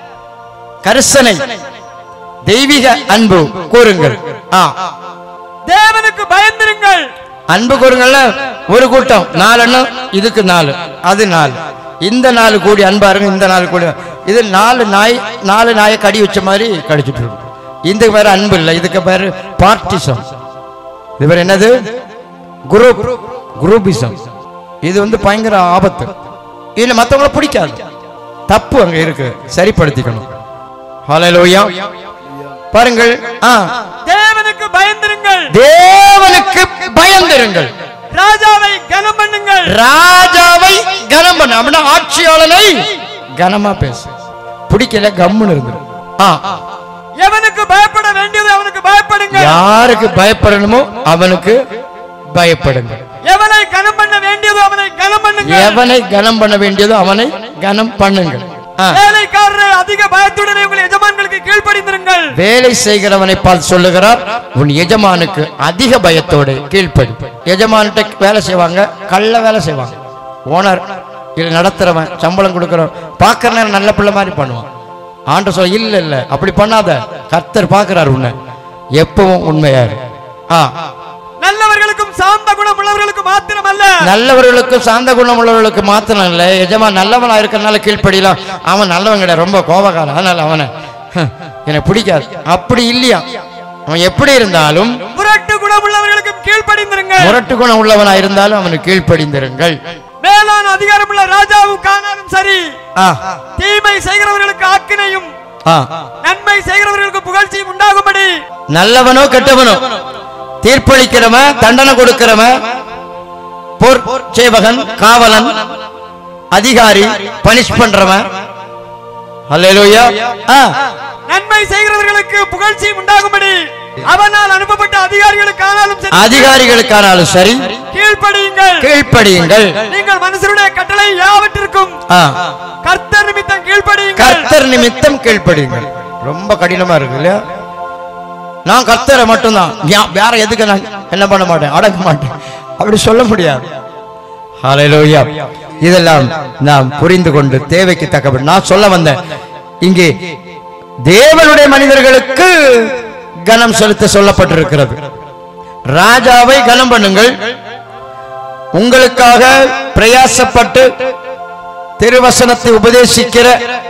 கரிசனை தெய்வீக அன்பு கூறுங்கள் ஆ தேவனுக்கு பயந்திருங்கள் அன்பு கூறுங்கள்ல ஒரு கூட்டம் நாலுன்னு இதுக்கு நாலு அது நாலு இந்த நாலு கூடி அன்பா இருங்க இந்த நாலு கூடி இது நாலு நாய் நாலு நாயை கடி வச்ச மாதிரி கடிச்சிட்டு இருக்கும் இதுக்கு பேர் அன்பு இல்லை இதுக்கு பேர் பார்ட்டிசம் இது பேர் என்னது குரூப் குரூப்பிசம் இது வந்து பயங்கர ஆபத்து இதுல மத்தவங்கள பிடிக்காது தப்பு அங்க இருக்கு சரிப்படுத்திக்கணும் ஹalleluya பாருங்கள் ஆ தேவனுக்கு பயந்திருங்கள் தேவனுக்கு பயந்திருங்கள் ராஜாவை கனம் பண்ணுங்கள் ராஜாவை கனம் பண்ண அப்படின்னா ஆட்சியாளனை கனமா பேசு பிடிக்கல கம்முன்னு இருந்து ஆ எவனுக்கு பயப்பட வேண்டியது அவனுக்கு பயப்படுங்கள் யாருக்கு பயப்படணுமோ அவனுக்கு பயப்படுங்க எவனை கனம் பண்ண வேண்டியது அவனை கனம் பண்ணுங்கள் எவனை கனம் பண்ண வேண்டியதோ அவனை கனம் பண்ணுங்கள் ஆ. வேலைக்காரரை அதிக பயத்துடனே உங்கள் எஜமான்களுக்கு கீழ்ப்படிந்திருங்கள் வேலை செய்கிறவனை பார்த்து சொல்லுகிறார் உன் எஜமானுக்கு அதிக பயத்தோடு கீழ்ப்படி எஜமான்கிட்ட வேலை செய்வாங்க கள்ள வேலை செய்வாங்க ஓனர் இல்ல நடத்துறவன் சம்பளம் கொடுக்கிறவன் பார்க்கற நேரம் நல்ல பிள்ளை மாதிரி பண்ணுவான் ஆண்டு சொல்ல இல்ல இல்ல அப்படி பண்ணாத கர்த்தர் பார்க்கிறார் உன்னை எப்பவும் உண்மையாரு ஆ நல்லவர்களுக்கும் சாந்த குணம் உள்ளவர்களுக்கும் மாத்திரம் அல்ல நல்லவர்களுக்கும் சாந்த குணம் உள்ளவர்களுக்கு மாத்திரம் இல்லை எஜமான் நல்லவனா இருக்கிறனால கீழ்ப்படிலாம் அவன் நல்லவன் கிடையாது ரொம்ப கோபக்காரன் அதனால அவனை "ஹ், எனக்கு பிடிக்காது அப்படி இல்லையா அவன் எப்படி இருந்தாலும் முரட்டு குணம் உள்ளவர்களுக்கும் கீழ்ப்படிந்திருங்கள் முரட்டு குணம் உள்ளவனா இருந்தாலும் அவனுக்கு கீழ்ப்படிந்திருங்கள் மேலான அதிகாரமுள்ள ராஜாவுக்கானாலும் சரி ஆ, தீமை செய்கிறவர்களுக்கு ஆக்கினையும் ஆ. நன்மை செய்கிறவர்களுக்கு புகழ்ச்சியும் உண்டாகும்படி நல்லவனோ கெட்டவனோ தீர்ப்பளிக்கிறவன் தண்டனை கொடுக்கிறவன் போர் சேவகன் காவலன் அதிகாரி பனிஷ் பண்றவன் அல்லேலூயா ஆ நன்மை செய்கிறவர்களுக்கு புகழ்ச்சியும் உண்டாகும்படி அவனால் அனுப்பப்பட்ட அதிகாரிகளுக்கானாலும் சரி அதிகாரிகளுக்கானாலும் சரி கீழ்ப்படியுங்கள் கீழ்ப்படியுங்கள் நீங்கள் மனுஷருடைய கட்டளை யாவற்றிற்கும் ஆ, கர்த்தர் நிமித்தம் கீழ்ப்படியுங்கள் கர்த்தர் நிமித்தம் கீழ்ப்படியுங்கள் ரொம்ப கடினமா இருக்கு இல்லையா நான் கர்த்தரை மட்டும்தான் யா- வேற எதுக்கு நான் என்ன பண்ண மாட்டேன் அடங்க மாட்டேன் அப்படி சொல்ல முடியாது ஹalleluya இதெல்லாம் நாம் புரிந்து கொண்டு தேவைக்கு தக்கபடி நான் சொல்ல வந்தேன் இங்கே தேவனுடைய மனிதர்களுக்கு கனம் செலுத்த சொல்லப்பட்டிருக்கிறது ராஜாவை கனம் பண்ணுங்கள் உங்களுக்காக பிரயாசப்பட்டு திருவசனத்தை உபதேசிக்கிற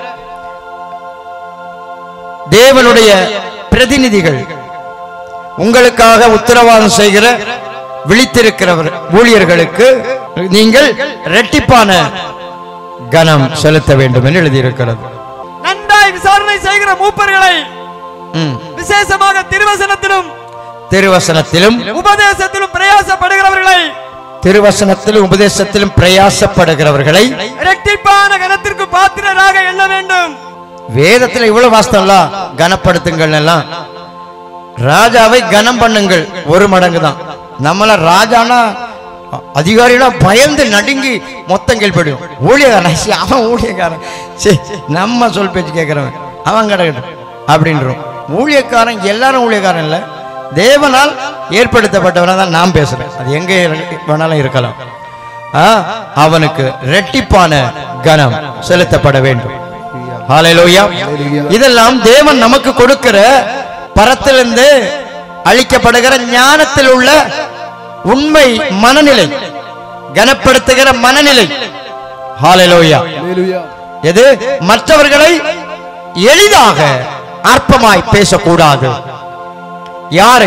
தேவனுடைய பிரதிநிதிகள் உங்களுக்காக உத்தரவாதம் செய்கிற விழித்திருக்கிறவர் ஊழியர்களுக்கு நீங்கள் இரட்டிப்பான கனம் செலுத்த வேண்டும் என்று எழுதியிருக்கிறது நன்றாய் விசாரணை செய்கிற மூப்பர்களை ம். விசேஷமாக திருவசனத்திலும் திருவசனத்திலும் உபதேசத்திலும் பிரயாசப்படுகிறவர்களை திருவசனத்திலும் உபதேசத்திலும் பிரயாசப்படுகிறவர்களை இரட்டிப்பான கனத்திற்கு பாத்திரராக எண்ண வேண்டும் வேதத்துல இவ்வளவு வாஸ்தவம்லாம் கனப்படுத்துங்கள் எல்லாம் ராஜாவை கனம் பண்ணுங்கள் ஒரு மடங்கு தான் நம்மள ராஜானா அ- அதிகாரிலாம் பயந்து நடுங்கி மொத்தம் கேள்விப்படும் ஊழியக்காரன் சீ, அவன் ஊழியக்காரன் சரி நம்ம சொல் பேச்சு கேட்குறவன் அவன் கிடக்கட்டும் அப்படின்றோம் ஊழியக்காரன் எல்லாரும் ஊழியக்காரன் இல்லை தேவனால் ஏற்படுத்தப்பட்டவனை தான் நான் பேசுறேன் அது எங்கே வேணாலும் இருக்கலாம் ஆ, அவனுக்கு ரெட்டிப்பான கனம் செலுத்தப்பட வேண்டும் ஹalleluya இதெல்லாம் தேவன் நமக்கு கொடுக்கிற பரத்திலிருந்து அளிக்கப்படுகிற ஞானத்தில் உள்ள உண்மை மனநிலை கனப்படுத்துகிற மனநிலை ஹalleluya Hallelujah. எது மற்றவர்களை எளிதாக அற்பமாய் பேசக்கூடாது யாரை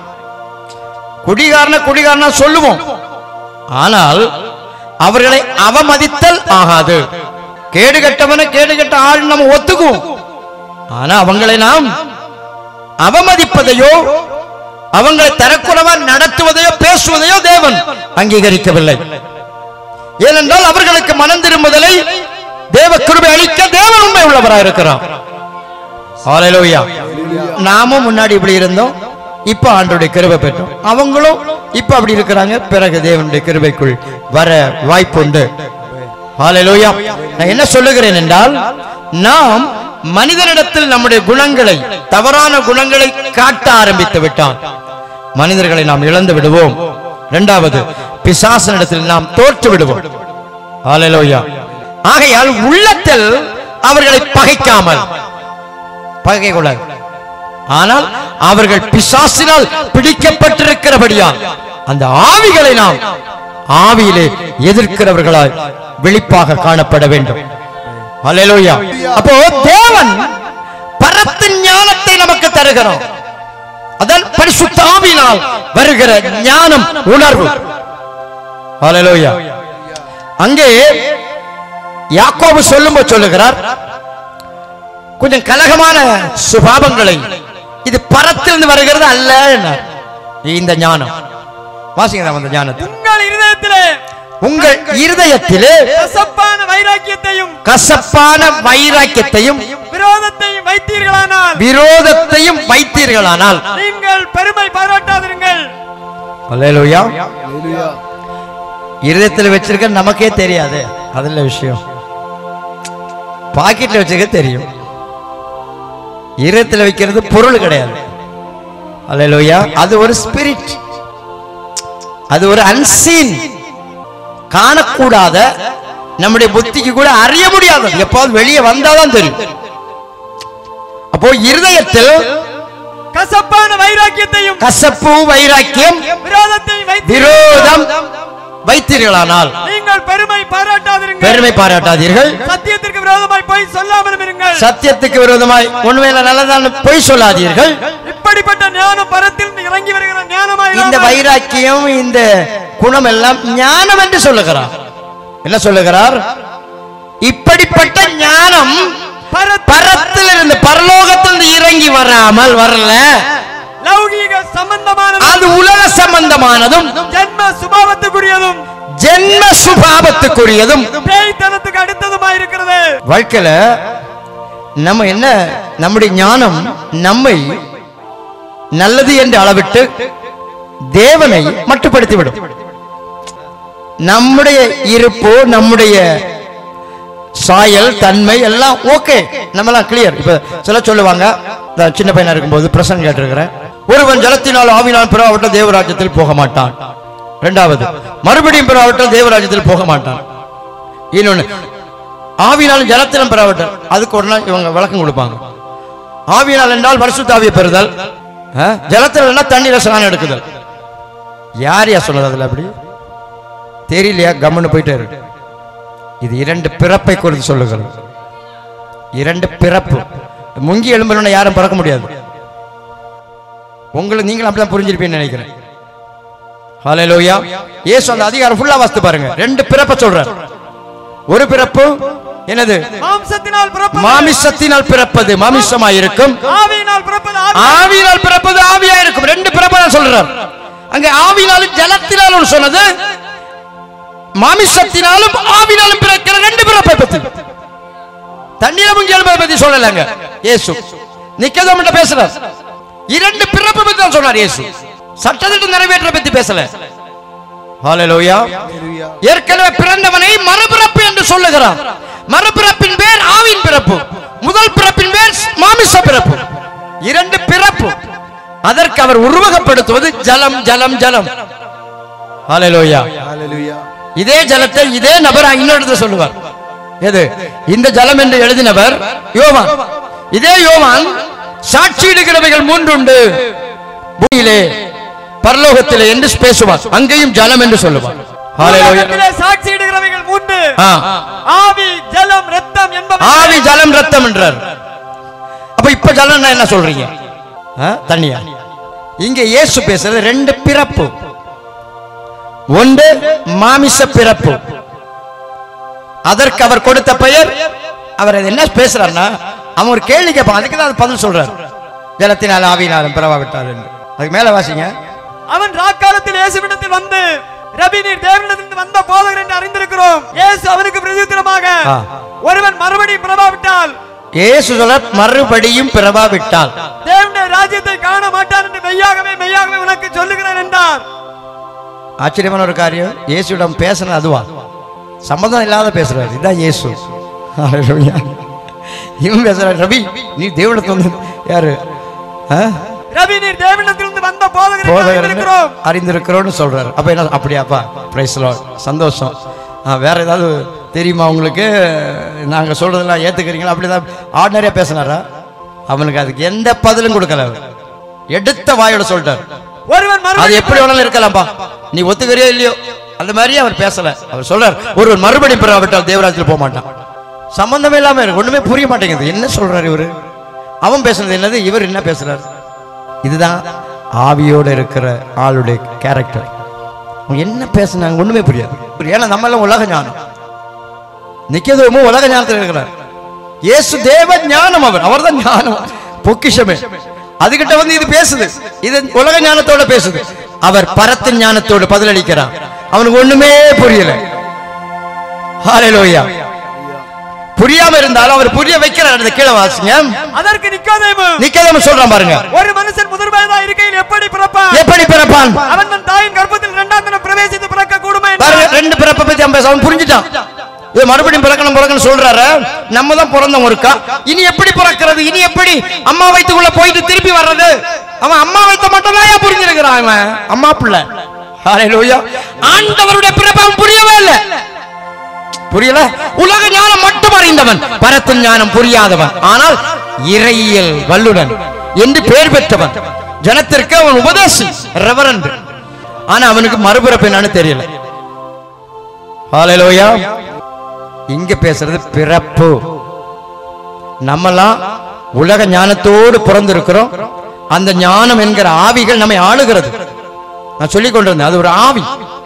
குடிகாரன குடிகாரனா சொல்லுவோம் ஆனால் அவர்களை அவமதித்தல் ஆகாது கேடு கட்டவன கேடு கட்ட ஆள் நம்ம ஒத்துக்குவோம் ஆனா அவங்களை நாம் அவமதிப்பதையோ அவங்களை தரக்குறவா நடத்துவதையோ பேசுவதையோ தேவன் அங்கீகரிக்கவில்லை ஏனென்றால் அவர்களுக்கு மனம் திரும்புதலை தேவ கிருபை அளிக்க தேவன் உண்மை உள்ளவராக இருக்கிறார் ஹalleluya நாமும் முன்னாடி இப்படி இருந்தோம் இப்ப ஆண்டோடைய கிருபை பெற்றோம் அவங்களும் இப்ப அப்படி இருக்கிறாங்க பிறகு தேவனுடைய கிருபைக்குள் வர வாய்ப்புண்டு ஹalleluya நான் என்ன சொல்லுகிறேன் என்றால் நாம் மனிதனிடத்தில் நம்முடைய குணங்களை தவறான குணங்களை காட்ட ஆரம்பித்து விட்டான் மனிதர்களை நாம் இழந்து விடுவோம் இரண்டாவது பிசாசனிடத்தில் நாம் தோற்று விடுவோம் ஹalleluya ஆகையால் உள்ளத்தில் அவர்களை பகைக்காமல் பகை கொள்ளாது ஆனால் அவர்கள் பிசாசினால் பிடிக்கப்பட்டிருக்கிறபடியால் அந்த ஆவிகளை நாம் ஆவியிலே எதிர்க்கிறவர்களாய் விழிப்பாக காணப்பட வேண்டும் அல்லேலூயா அப்போ தேவன் பரத்தின் ஞானத்தை நமக்கு தருகிறோம் அதன் பரிசுத்த ஆவியினால் வருகிற ஞானம் உணர்வு அல்லேலூயா அங்கே யாக்கோபு சொல்லும்போது சொல்லுகிறார் கொஞ்சம் கலகமான சுபாவங்களை இது பரத்திலிருந்து வருகிறது அல்ல என்றார். இந்த ஞானம் வாசிங்க அந்த ஞானத்தை உங்கள் இருதயத்திலே உங்கள் இருதயத்திலே கசப்பான வைராக்கியத்தையும் கசப்பான வைராக்கியத்தையும் விரோதத்தையும் வைத்தீர்களானால் விரோதத்தையும் வைத்தீர்களானால் நீங்கள் பெருமை பாராட்டாதிருங்கள் அல்லேலூயா Hallelujah. இருதயத்தில் வச்சிருக்க நமக்கே தெரியாது அதுல விஷயம் பாக்கெட்ல வச்சிருக்க தெரியும் இருதயத்தில் வைக்கிறது பொருள் கிடையாது அல்லேலூயா அது ஒரு ஸ்பிரிட் அது ஒரு அன்சீன் காணக்கூடாத நம்முடைய புத்திக்கு கூட அறிய முடியாதது எப்பாவது வெளியே வந்தாதான் தெரியும் அப்போ இருதயத்தில் கசப்பான வைராக்கியத்தையும் கசப்பு வைராக்கியம் விரோதத்தையும் வைத்து விரோதம் வைத்தீர்களானால் நீங்கள் பெருமை பாராட்டாதிருங்கள் பெருமை பாராட்டாதீர்கள் சத்தியத்திற்கு விரோதமாய் போய் சொல்லாமலும் இருங்கள் சத்தியத்துக்கு விரோதமாய் உண்மையில நல்லதான பொய் சொல்லாதீர்கள் இப்படிப்பட்ட ஞானம் பரத்தில் இறங்கி வருகிற ஞானமாய் இந்த வைராக்கியம் இந்த குணம் எல்லாம் ஞானம் என்று சொல்லுகிறார் என்ன சொல்லுகிறார் இப்படிப்பட்ட ஞானம் பரத்தில் இருந்து பரலோகத்தில் இறங்கி வராமல் வரல லௌகீக சம்பந்தமான அது உலக சம்பந்தமானதும் ஜென்ம சுபாவத்துக்குரியதும் ஜென்ம சுபாவத்துக்குரியதும் பேய்த்தனத்துக்கு அடுத்ததுமாய் இருக்கிறது வாழ்க்கையில நம்ம என்ன நம்முடைய ஞானம் நம்மை நல்லது என்று அளவிட்டு தேவனை மட்டுப்படுத்திவிடும் நம்முடைய இருப்பு நம்முடைய சாயல் தன்மை எல்லாம் ஓகே நம்மலாம் கிளியர் இப்ப சில சொல்லுவாங்க நான் சின்ன பையனா இருக்கும்போது பிரசன் கேட்டிருக்கிறேன் ஒருவன் ஜலத்தினால் ஆவினால் பிறவாவிட்ட தேவராஜ்யத்தில் போக மாட்டான் இரண்டாவது மறுபடியும் பிறவாவிட்ட தேவராஜ்யத்தில் போக மாட்டான் இன்னொன்னு ஆவினாலும் ஜலத்திலும் பெறவிட்டார் அதுக்கு ஒரு நாள் இவங்க விளக்கம் கொடுப்பாங்க ஆவினால் என்றால் பரிசுத்தாவியை பெறுதல் ஆ? ஜலத்தில் என்றால் தண்ணீர ஸ்நானம் எடுக்குதல் யார் யா சொன்னது அதுல அப்படி தெரியலையா கம்முன்னு போயிட்டே இருக்கு இது இரண்டு பிறப்பை குறித்து சொல்லுகிறது இரண்டு பிறப்பு முங்கி எலும்புல யாரும் பிறக்க முடியாது உங்களுக்கு நீங்களும் அப்படிதான் புரிஞ்சிருப்பீங்கன்னு நினைக்கிறேன் ஹalleluya இயேசு அந்த அதிகாரம் ஃபுல்லா வாசித்து பாருங்க ரெண்டு பிறப்பை சொல்றார் ஒரு பிறப்பு என்னது மாம்சத்தினால் பிறப்பது மாமிசத்தினால் பிறப்பது மாமிசமாய் இருக்கும் ஆவியினால் பிறப்பது ஆவி ஆவியினால் பிறப்பது ஆவியா இருக்கும் ரெண்டு பிறப்பை நான் சொல்றார் அங்க ஆவினாலும் ஜலத்தினாலும் சொன்னது மாமிசத்தினாலும் ஆவினாலும் பிறக்கிற ரெண்டு பிறப்பை பத்தி தண்ணீர முங்கி எழுப்பதை பத்தி சொல்லலங்க இயேசு நிக்கதம் பேசுறார் இரண்டு பிறப்பை பத்தி தான் சொன்னார் இயேசு சட்டத்திட்ட நிறைவேற்ற பத்தி பேசல ஹalleluya Hallelujah. ஏற்கனவே பிறந்தவனை மறுபிறப்பு என்று சொல்லுகிறார் மறுபிறப்பின் பேர் ஆவின் பிறப்பு முதல் பிறப்பின் பேர் மாமிச பிறப்பு இரண்டு பிறப்பு அதற்கு அவர் உருவகப்படுத்துவது ஜலம் ஜலம் ஜலம் ஹalleluya Hallelujah. இதே ஜலத்தை இதே நபர் இன்னொரு இடத்துல சொல்லுவார் எது இந்த ஜலம் என்று எழுதினவர் யோவான் இதே யோவான் சாட்சியிடுகிறவைகள் மூன்றுண்டு பூமியிலே பரலோகத்திலே என்று பேசுவார் அங்கேயும் ஜலம் என்று சொல்லுவார் ஹalleluya உலகத்திலே சாட்சியிடுகிறவைகள் மூன்று ஆ. ஆவி ஜலம் ரத்தம் என்பவை ஆவி ஜலம் ரத்தம் என்றார் அப்ப இப்ப ஜலம்னா என்ன சொல்றீங்க ஆ? தண்ணியா இங்க இயேசு பேசுறது ரெண்டு பிறப்பு ஒன்று மாமிச பிறப்பு அதற்கு அவர் கொடுத்த பெயர் அவர் அது என்ன பேசுறாருன்னா அவன் ஒரு கேள்வி கேட்பான் அதுக்கு தான் அது பதில் சொல்றார் ஜலத்தினால் ஆவியினாலும் பிறவாவிட்டார் என்று அதுக்கு மேல வாசிங்க அவன் ராக்காலத்தில் இயேசுவிடத்தில் வந்து ரபி நீர் தேவனிடத்திலிருந்து வந்த போதகர் என்று அறிந்திருக்கிறோம் இயேசு அவனுக்கு பிரதித்திரமாக ஆ. ஒருவன் மறுபடியும் பிறவாவிட்டால் இயேசு சொல்ல மறுபடியும் பிறவாவிட்டால் தேவனுடைய ராஜ்யத்தை காண மாட்டான் என்று மெய்யாகவே மெய்யாகவே உனக்கு சொல்லுகிறேன் என்றார் ஆச்சரியமான ஒரு காரியம் இயேசுவிடம் பேசுனது அதுவா சம்மந்தம் இல்லாத பேசுறாரு இதுதான் இயேசு ஹalleluya. இவன் பேசுறாரு ரவி நீ தேவனுக்கு வந்து யாரு ஆ? ரபி நீர் தேவனிடத்திலிருந்து வந்த போதகர் என்று போதகர்னு அறிந்திருக்கிறோம் அறிந்திருக்கிறோன்னு சொல்றாரு அப்ப என்ன அப்படியாப்பா பிரைஸ் சந்தோஷம் ஆ, வேற ஏதாவது தெரியுமா உங்களுக்கு நாங்க சொல்றதெல்லாம் ஏத்துக்கிறீங்களா அப்படிதான் ஆர்டினரியா பேசினாரா அவனுக்கு அதுக்கு எந்த பதிலும் கொடுக்கல அவர். எடுத்த வாயோட சொல்லிட்டார் ஒருவன் அது மறுபடியும் எப்படி வேணாலும் இருக்கலாம்பா நீ ஒத்துக்கிறியோ இல்லையோ அந்த மாதிரியே அவர் பேசல அவர் சொல்றார் ஒருவர் மறுபடியும் பிறவிட்டால் தேவராஜ்ல போக மாட்டான் சம்பந்தமே இல்லாம இருக்கு ஒண்ணுமே புரிய மாட்டேங்குது என்ன சொல்றாரு இவரு அவன் பேசுனது என்னது இவர் என்ன பேசுறாரு இதுதான் ஆவியோட இருக்கிற ஆளுடைய கேரக்டர் அவங்க என்ன பேசுனாங்க ஒண்ணுமே புரியாது ஏன்னா நம்ம எல்லாம் உலக ஞானம் நிக்கதுமோ உலக ஞானத்தில் இருக்கிறார் இயேசு தேவ ஞானம் அவர் அவர்தான் ஞானம் பொக்கிஷமே அதுகிட்ட வந்து இது பேசுது இது உலக ஞானத்தோட பேசுது அவர் பரத்தின் ஞானத்தோடு பதிலளிக்கிறார் அவனுக்கு ஒண்ணுமே புரியல ஹalleluya புரியாம இருந்தாலும் அவர் புரிய வைக்கிறார் அந்த கீழே வாசிங்க அதற்கு நிக்கோதேமு நிக்கதம் சொல்றான் பாருங்க ஒரு மனுஷன் முதிர் வயதா இருக்கையில் எப்படி பிறப்பான் எப்படி பிறப்பான் அவன் தன் தாயின் கர்ப்பத்தில் இரண்டாம் தினம் பிரவேசித்து பிறக்க கூடுமா பாருங்க என்றார். ரெண்டு பிறப்பை பத்தி அவன் பேச அவன் புரிஞ்சுட்டான் இது மறுபடியும் பிறக்கணும் பிறக்கணும் சொல்றாரு நம்ம தான் பிறந்தவங்க இருக்கா இனி எப்படி பிறக்கிறது இனி எப்படி அம்மா வயித்துக்குள்ள போயிட்டு திருப்பி வர்றது அவன் அம்மா வயித்த மட்டும் தான் புரிஞ்சிருக்கிறான் அவன் அம்மா பிள்ளை ஹalleluya ஆண்டவருடைய பிறப்பு அவன் புரியவே இல்லை புரியல உலக ஞானம் மட்டும் அறிந்தவன் பரத்தின் ஞானம் புரியாதவன் ஆனால் இறையியல் வல்லுடன் என்று பெயர் பெற்றவன் ஜனத்திற்கு அவன் உபதேசி ரெவரண்ட் ஆனா அவனுக்கு மறுபிறப்பு என்னன்னு தெரியல ஹalleluya இங்க பேசுறது பிறப்பு நம்மலாம் உலக ஞானத்தோடு பிறந்திருக்கிறோம் அந்த ஞானம் என்கிற ஆவிகள் நம்மை ஆளுகிறது நான் சொல்லிக் கொண்டிருந்தேன் அது ஒரு ஆவி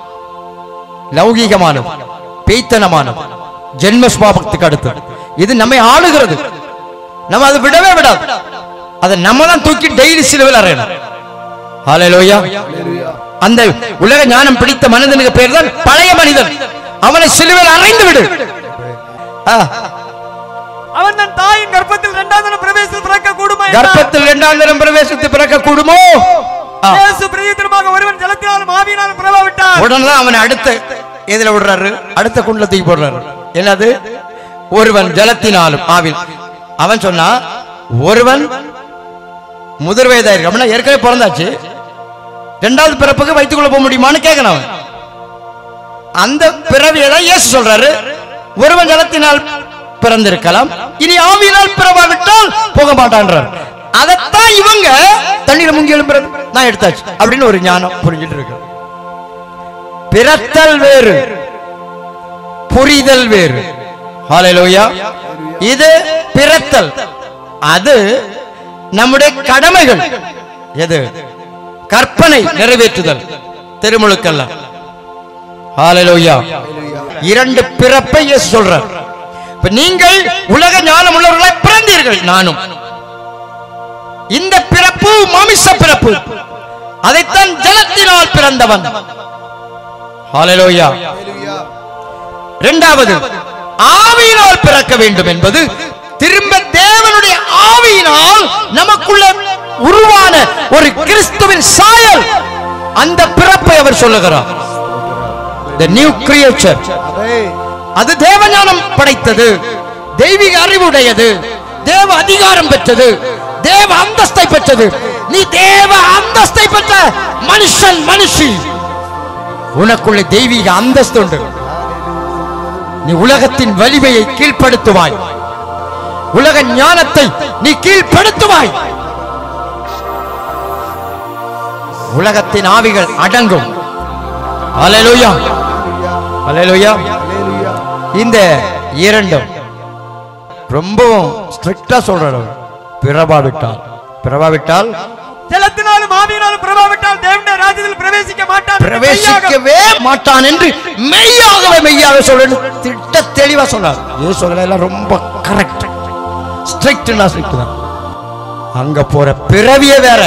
லௌகீகமானது பேய்த்தனமானது ஜென்ம சுபாவத்துக்கு அடுத்து இது நம்மை ஆளுகிறது நம்ம அதை விடவே விடாது அதை நம்ம தான் தூக்கி டெய்லி சிலுவையில் அறையணும் ஹalleluya Hallelujah. அந்த உலக ஞானம் பிடித்த மனிதனுக்கு பேர் தான் பழைய மனிதன் அவனை சிலுவையில் அறைந்து விடு ஆ, அவன் தன் தாயின் கர்ப்பத்தில் இரண்டாம் தினம் பிரவேசித்து பிறக்க கூடுமா என்றார். கர்ப்பத்தில் இரண்டாம் தரம் பிரவேசித்து பிறக்க கூடுமோ ஆ, இயேசு பிரதித்திரமாக ஒருவன் ஜலத்தினாலும் ஆவியினாலும் பிறவாவிட்டார் உடனே தான் அவனை அடுத்த எதுல விடுறாரு அடுத்த குண்டுல தூக்கி போடுறாரு என்னது ஒருவன் ஜலத்தினாலும் ஆவில் அவன் சொன்னா ஒருவன் முதல் வயதாயிருக்கு அப்படின்னா ஏற்கனவே பிறந்தாச்சு ரெண்டாவது பிறப்புக்கு வைத்துக்கொள்ள போக முடியுமான்னு கேட்கணும் அவன் அந்த பிறவியை தான் இயேசு சொல்றாரு ஒருவன் ஜலத்தினால் பிறந்திருக்கலாம் இனி ஆவியினால் பிறவாவிட்டால் போக மாட்டான்றார் அதைத்தான் இவங்க தண்ணீரை முங்கி எழும்புறது நான் எடுத்தாச்சு அப்படின்னு ஒரு ஞானம் புரிஞ்சுட்டு இருக்கு பிறத்தல் வேறு புரிதல் வேறு ஹalleluya இது பிறத்தல் அது நம்முடைய கடமைகள் எது கற்பனை நிறைவேற்றுதல் திருமுழுக்கெல்லாம் ஹalleluya இரண்டு பிறப்பை இயேசு சொல்றார் இப்ப நீங்கள் உலக ஞானம் உள்ளவர்களாய் பிறந்தீர்கள் நானும் இந்த பிறப்பு மாமிச பிறப்பு அதைத்தான் ஜலத்தினால் பிறந்தவன் ஹalleluya Hallelujah. இரண்டாவது ஆவியினால் பிறக்க வேண்டும் என்பது திரும்ப தேவனுடைய ஆவியினால் நமக்குள்ள உருவான ஒரு கிறிஸ்துவின் சாயல் அந்த பிறப்பை அவர் சொல்லுகிறார் the new creature அது தேவஞானம் படைத்தது தெய்வீக அறிவுடையது தேவ அதிகாரம் பெற்றது தேவ அந்தஸ்தை பெற்றது நீ தேவ அந்தஸ்தை பெற்ற மனுஷன் மனுஷி உனக்குள்ள தெய்வீக அந்தஸ்து உண்டு நீ உலகத்தின் வலிமையை கீழ்ப்படுத்துவாய் உலக ஞானத்தை நீ கீழ்ப்படுத்துவாய் உலகத்தின் ஆவிகள் அடங்கும் அல்லேலூயா அல்லேலூயா இந்த இரண்டும் ரொம்பவும் ஸ்ட்ரிக்டா சொல்றாரு பிறவாவிட்டால் பிறவாவிட்டால் ஜலத்தினாலும் ஆவியினாலும் பிரபாவிட்டால் தேவனுடைய ராஜ்யத்தில் பிரவேசிக்க மாட்டான் என்று மெய்யாக பிரவேசிக்கவே மாட்டான் என்று மெய்யாகவே மெய்யாக சொல்லணும் திட்ட தெளிவா சொன்னார் இயேசு எல்லாம் ரொம்ப கரெக்ட் ஸ்ட்ரிக்ட்னா ஸ்ட்ரிக்ட் தான் அங்க போற பிறவியே வேற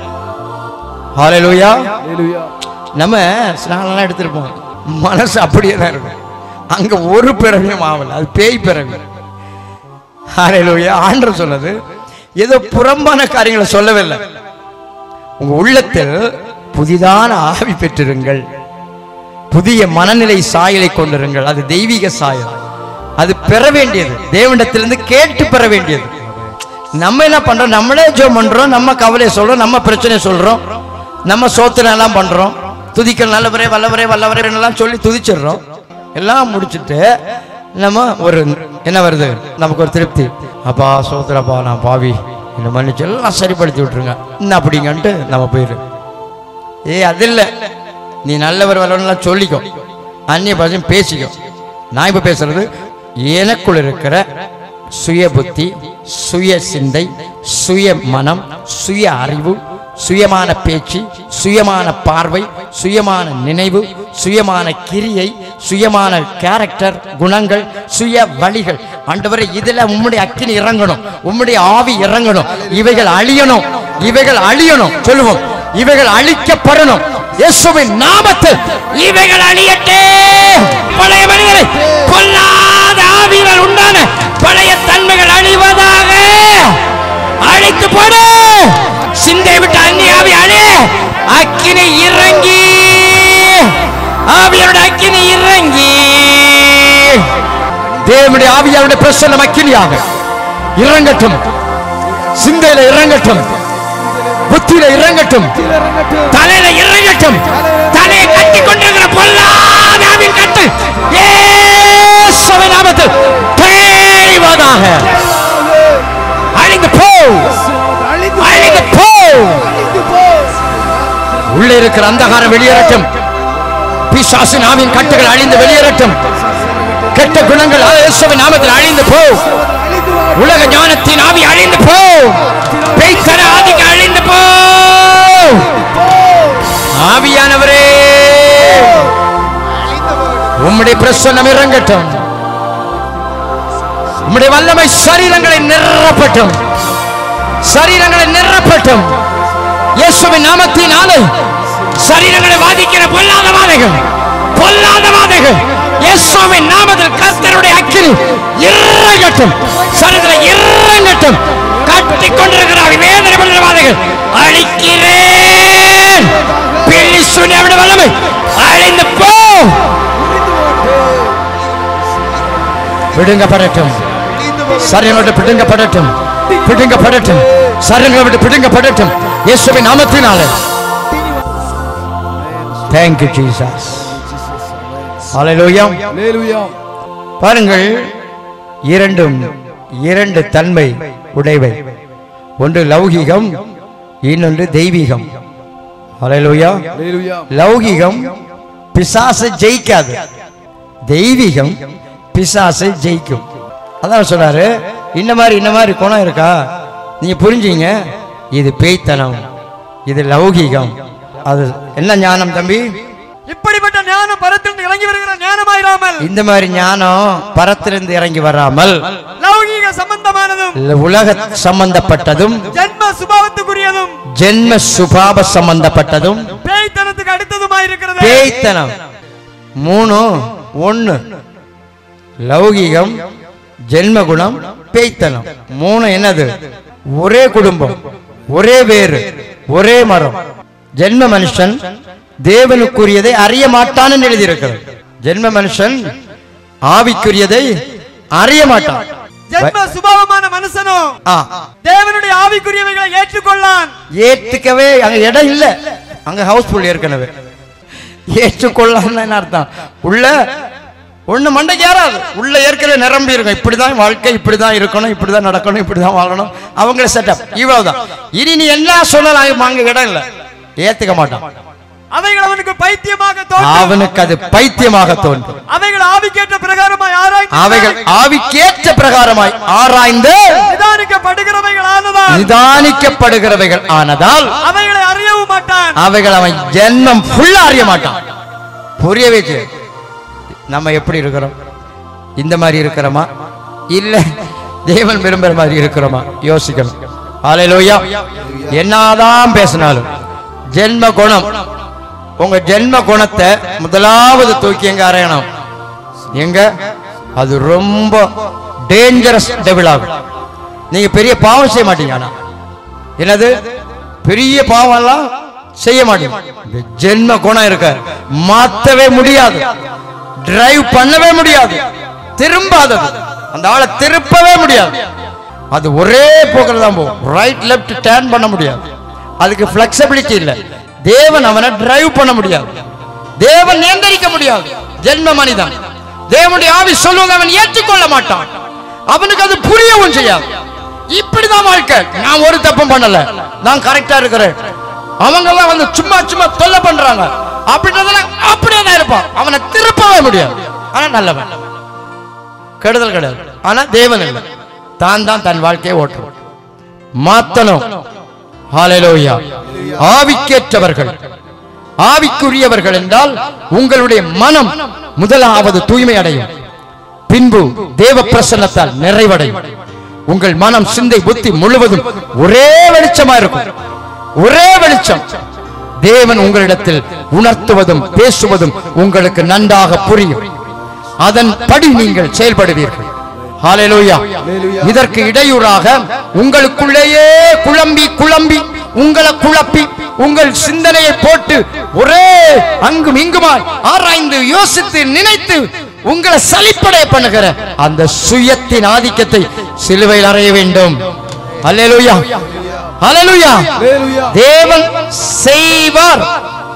ஹalleluya Hallelujah. நம்ம ஸ்நானம்லாம் எடுத்திருப்போம் மனசு அப்படியே தான் இருக்கும் அங்க ஒரு பிறவியும் ஆகல அது பேய் பிறவி ஹalleluya ஆண்டவர் சொன்னது ஏதோ புறம்பான காரியங்களை சொல்லவில்லை உங்க உள்ளத்தில் புதிதான ஆவி பெற்றிருங்கள் புதிய மனநிலை சாயலை கொண்டிருங்கள் அது தெய்வீக சாயல் அது பெற வேண்டியது தேவனிடத்திலிருந்து கேட்டு பெற வேண்டியது நம்ம என்ன பண்றோம் நம்மளே ஜோம் பண்றோம் நம்ம கவலையை சொல்றோம் நம்ம பிரச்சனையை சொல்றோம் நம்ம சோத்திரம் எல்லாம் பண்றோம் துதிக்கல் நல்லவரே வல்லவரே வல்லவரே எல்லாம் சொல்லி துதிச்சிடுறோம் எல்லாம் முடிச்சிட்டு நம்ம ஒரு என்ன வருது நமக்கு ஒரு திருப்தி அப்பா சோத்திரப்பா நான் பாவி இந்த மன்னிச்சு எல்லாம் சரிப்படுத்தி விட்டுருங்க என்ன அப்படிங்கன்ட்டு நம்ம போயிரு ஏய் அது இல்லை நீ நல்லவர் வரலாம் சொல்லிக்கோ அந்நிய பாஷையும் பேசிக்கோ நான் இப்போ பேசுறது எனக்குள் இருக்கிற சுய புத்தி சுய சிந்தை சுய மனம் சுய அறிவு சுயமான பேச்சு சுயமான பார்வை சுயமான நினைவு சுயமான கிரியை சுயமான கேரக்டர் குணங்கள் சுய வழிகள் ஆண்டவரே இதுல உம்முடைய அக்கினி இறங்கணும் உம்முடைய ஆவி இறங்கணும் இவைகள் அழியணும் இவைகள் அழியணும் சொல்லுவோம் இவைகள் அழிக்கப்படணும் இயேசுவின் நாமத்தில் இவைகள் அழியட்டே பழைய மனிதரை கொல்லாத ஆவிகள் உண்டான பழைய தன்மைகள் அழிவதாக அழித்து போடு சிந்தை விட்டு அந்நிய ஆவி அழி அக்கினி இறங்கி ஆவியோட அக்கினி இறங்கி தேவனுடைய ஆவியாருடைய பிரசன்னம் அக்கினியாக இறங்கட்டும் சிந்தையில இறங்கட்டும் புத்தியில இறங்கட்டும் தலையில இறங்கட்டும் தலையை கட்டி கொண்டிருக்கிற பொல்லாத ஆவியின் கட்டு இயேசுவின் நாமத்தில் தெளிவதாக அழிந்து போ அழிந்து போ உள்ளே இருக்கிற அந்தகாரம் வெளியேறட்டும் பிசாசின் ஆவியின் கட்டுகள் அழிந்து வெளியேறட்டும் கெட்ட குணங்கள் இயேசுவின் நாமத்தில் அழிந்து போ உலக ஞானத்தின் ஆவி அழிந்து போ பேய்த்தன ஆதிக்கு அழிந்து போ ஆவியானவரே உம்முடைய பிரசன்னம் இறங்கட்டும் உம்முடைய வல்லமை சரீரங்களை நிரப்பட்டும் சரீரங்களை நிரப்பட்டும் இயேசுவின் நாமத்தினாலே சரீரங்களை பாதிக்கிற பொல்லாத வாதைகள் பொல்லாத வாதைகள் இயேசுவின் நாமத்தில் கர்த்தருடைய அக்கினி இறங்கட்டும் சரீரத்தில் இறங்கட்டும் கட்டி கொண்டிருக்கிற வேதனைப்படுகிற வாதைகள் அழிக்கிறேன் பில்லி சுனியாவிட வல்லமை அழிந்து போ விடுங்கப்படட்டும் சரீரங்களை விட்டு பிடுங்கப்படட்டும் பிடுங்கப்படட்டும் சரீரங்களை விட்டு பிடுங்கப்படட்டும் இயேசுவின் நாமத்தினாலே Thank you Jesus Hallelujah Hallelujah. பாருங்கள் இரண்டும் இரண்டு தன்மை உடையவை ஒன்று லௌகிகம் இன்னொன்று தெய்வீகம் Hallelujah Hallelujah. லௌகிகம் பிசாசை ஜெயிக்காது தெய்வீகம் பிசாசை ஜெயிக்கும் அதான் சொல்றாரு இந்த மாதிரி இந்த மாதிரி குணம் இருக்கா நீங்க புரிஞ்சீங்க இது பேய்த்தனம் இது லௌகிகம் அது என்ன ஞானம் தம்பி இப்படிப்பட்ட ஞானம் பரத்திலிருந்து இறங்கி வருகிற ஞானமாயிராமல் இந்த மாதிரி ஞானம் பரத்திலிருந்து இறங்கி வராமல் லௌகீக சம்பந்தமானதும் இல்ல உலக சம்பந்தப்பட்டதும் ஜென்ம சுபாவத்துக்குரியதும் ஜென்ம சுபாவ சம்பந்தப்பட்டதும் பேய்த்தனத்துக்கு அடுத்ததுமாயிருக்கிறது பேய்த்தனம் மூணு ஒண்ணு லௌகிகம் ஜென்ம குணம் பேய்த்தனம் மூணு என்னது ஒரே குடும்பம் ஒரே வேறு ஒரே மரம் ஜென்ம மனுஷன் தேவனுக்குரியதை அறிய மாட்டான்னு எழுதியிருக்கிறது ஜென்ம மனுஷன் ஆவிக்குரியதை அறிய மாட்டான் ஜென்ம சுபாவமான மனுஷனும் ஆ, தேவனுடைய ஆவிக்குரியவைகளை ஏற்றுக்கொள்ளான் ஏற்றுக்கவே அங்க இடம் இல்ல அங்க ஹவுஸ்ஃபுல் ஏற்கனவே ஏற்றுக்கொள்ளலாம் என்ன அர்த்தம் உள்ள ஒண்ணு மண்டைக்கு ஏறாது உள்ள ஏற்கனவே நிரம்பி இருக்கும் இப்படிதான் வாழ்க்கை இப்படிதான் இருக்கணும் இப்படிதான் நடக்கணும் இப்படிதான் வாழணும் அவங்கள செட்டப் இவ்வளவுதான் இனி நீ என்ன சொல்லலாம் அங்க இடம் இல்ல ஏத்துக்க மாட்டான் அவைகள் அவனுக்கு பைத்தியமாக தோன்றும் அவனுக்கு அது பைத்தியமாக தோன்றும் அவைகள் ஆவிக்கேற்ற பிரகாரமாய் ஆராய்ந்து அவைகள் ஆவிக்கேற்ற பிரகாரமாய் ஆராய்ந்து நிதானிக்கப்படுகிறவைகள் ஆனதால் நிதானிக்கப்படுகிறவைகள் ஆனதால் அவைகளை அறியவும் மாட்டான் அவைகள் அவன் ஜென்மம் ஃபுல்லா அறிய மாட்டான் புரிய வச்சு நம்ம எப்படி இருக்கிறோம் இந்த மாதிரி இருக்கிறோமா இல்ல தேவன் விரும்புற மாதிரி இருக்கிறோமா யோசிக்கணும் ஹalleluya என்னதான் பேசினாலும் ஜென்ம குணம் உங்க ஜென்ம குணத்தை முதலாவது தூக்கி எங்க அறையணும் எங்க அது ரொம்ப டேஞ்சரஸ் டெபிள் ஆகும் நீங்க பெரிய பாவம் செய்ய மாட்டீங்க ஆனா என்னது பெரிய பாவம் எல்லாம் செய்ய மாட்டீங்க இந்த ஜென்ம குணம் இருக்க மாத்தவே முடியாது டிரைவ் பண்ணவே முடியாது திரும்பாதது அந்த ஆளை திருப்பவே முடியாது அது ஒரே போக்கில் தான் போகும் ரைட் லெஃப்ட் டேர்ன் பண்ண முடியாது அதுக்கு ஃபிளெக்சிபிலிட்டி இல்லை தேவன் அவனை டிரைவ் பண்ண முடியாது தேவன் நியந்திரிக்க முடியாது ஜென்ம மனிதன் தேவனுடைய ஆவி சொல்லுவதை அவன் ஏற்றுக்கொள்ள மாட்டான் அவனுக்கு அது புரியவும் செய்யாது இப்படிதான் வாழ்க்கை நான் ஒரு தப்பும் பண்ணல நான் கரெக்டா இருக்கிறேன் அவங்க எல்லாம் வந்து சும்மா சும்மா தொல்லை பண்றாங்க அப்படின்றதெல்லாம் அப்படியே தான் இருப்பான் அவனை திருப்பவே முடியாது ஆனா நல்லவன் கெடுதல் கிடையாது ஆனா தேவன் இல்லை தான் தான் தன் வாழ்க்கையை ஓட்டுவான் மாத்தணும் ஹalleluya ஆவிக்கேற்றவர்கள் ஆவிக்குரியவர்கள் என்றால் உங்களுடைய மனம் முதலாவது தூய்மை அடையும் பின்பு தேவ பிரசன்னத்தால் நிறைவடையும் உங்கள் மனம் சிந்தை புத்தி முழுவதும் ஒரே வெளிச்சமா இருக்கும் ஒரே வெளிச்சம் தேவன் உங்களிடத்தில் உணர்த்துவதும் பேசுவதும் உங்களுக்கு நன்றாக புரியும் அதன்படி நீங்கள் செயல்படுவீர்கள் ஹalleluya இதற்கு இடையூறாக உங்களுக்குள்ளேயே குழம்பி குழம்பி உங்களை குழப்பி உங்கள் சிந்தனையை போட்டு ஒரே அங்கும் இங்குமாய் ஆராய்ந்து யோசித்து நினைத்து உங்களை சலிப்படைய பண்ணுகிற அந்த சுயத்தின் ஆதிக்கத்தை சிலுவையில் அறைய வேண்டும் அல்லேலூயா அல்லேலூயா Hallelujah. தேவன் செய்வார்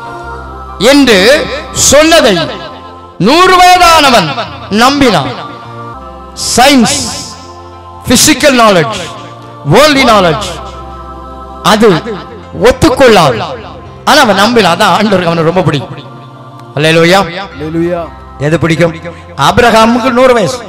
என்று சொன்னதை நூறு வயதானவன் நம்பினான் science physical knowledge worldly knowledge அது ஒத்துக்கொள்ளாது ஆனா அவன் நம்பினான் அதான் ஆண்டவருக்கு அவனுக்கு ரொம்ப பிடிக்கும் அல்லேலூயா Hallelujah. எது பிடிக்கும் ஆபிரகாமுக்கு நூறு வயசு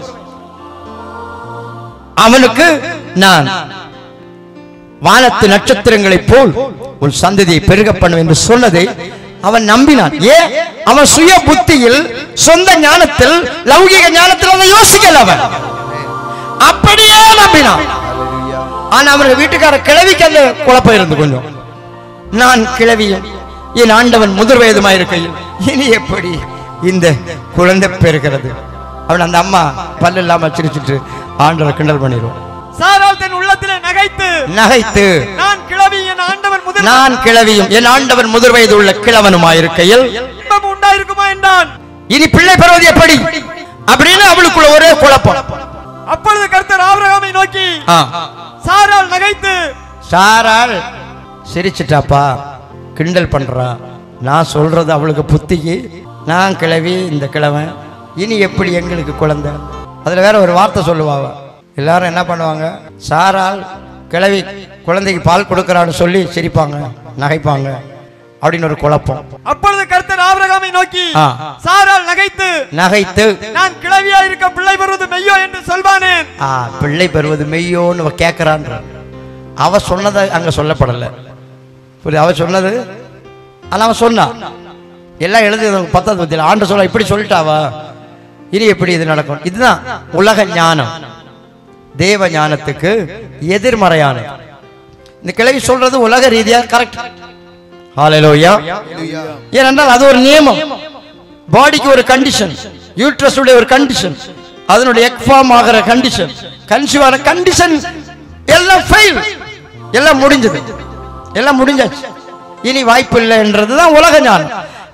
அவனுக்கு நான் வானத்து நட்சத்திரங்களைப் போல் உன் சந்ததியை பெருக பண்ணும் என்று சொன்னதை அவன் நம்பினான் ஏன் அவன் சுய புத்தியில் சொந்த ஞானத்தில் லௌகிக ஞானத்தில் அதை யோசிக்கல அவன் அப்படியே நம்பினான் ஆனா அவர்கள் வீட்டுக்கார கிழவிக்கு அந்த குழப்பம் இருந்து கொஞ்சம் நான் கிழவியும் என் ஆண்டவன் முதிர் வயதுமாயிருக்கையில் இனி எப்படி இந்த குழந்தை பெறுகிறது அவன் அந்த அம்மா பல்லு இல்லாம சிரிச்சிட்டு ஆண்டவரை கிண்டல் பண்ணிடுவோம் சாரால் தன் உள்ளத்திலே நகைத்து நகைத்து நான் கிளவி என் ஆண்டவன் முதல் நான் கிழவியும் என் ஆண்டவன் முதிர் வயது உள்ள கிழவனுமாயிருக்கையில் இன்பம் உண்டாயிருக்குமா என்றான் இனி பிள்ளை பெறுவது எப்படி அப்படின்னு அவளுக்குள்ள ஒரே குழப்பம் அப்பொழுது கர்த்தர் ஆபிரகாமை நோக்கி ஆ. சாரால் நகைத்து சாராள் சிரிச்சிட்டாப்பா கிண்டல் பண்றா நான் சொல்றது அவளுக்கு புத்திக்கு நான் கிளவி இந்த கிழவன் இனி எப்படி எங்களுக்கு குழந்தை அதுல வேற ஒரு வார்த்தை சொல்லுவா அவ. எல்லாரும் என்ன பண்ணுவாங்க சாராள் கிளவி குழந்தைக்கு பால் கொடுக்கறான்னு சொல்லி சிரிப்பாங்க நகைப்பாங்க அப்படின்னு ஒரு குழப்பம் அப்பொழுது கர்த்தர் ஆபிரகாமை நோக்கி ஆ. சாரால் நகைத்து நகைத்து நான் கிளவியா இருக்க பிள்ளை பெறுவது மெய்யோ என்று சொல்வானேன் ஆ பிள்ளை பெறுவது மெய்யோன்னு அவ கேட்கறான்ற அவ சொன்னதை அங்க சொல்லப்படல புரியுது அவ சொன்னது ஆனா அவன் சொன்னான் எல்லாம் எழுதி பத்தாவது பத்தியில் ஆண்டு சொல்ல இப்படி சொல்லிட்டாவா இனி எப்படி இது நடக்கும் இதுதான் உலக ஞானம் தேவ ஞானத்துக்கு எதிர்மறையான இந்த கிழவி சொல்றது உலக ரீதியா கரெக்ட் ஹalleluya ஏனென்றால் அது ஒரு நியமம் பாடிக்கு ஒரு கண்டிஷன் யூட்ரஸ் உடைய ஒரு கண்டிஷன் அதனுடைய எக் ஃபார்ம் ஆகிற கண்டிஷன் கன்சீவ் ஆகிற கண்டிஷன் எல்லாம் ஃபெயில் எல்லாம் முடிஞ்சது எல்லாம் முடிஞ்சாச்சு இனி வாய்ப்பு இல்லைன்றதுதான் உலக ஞானம்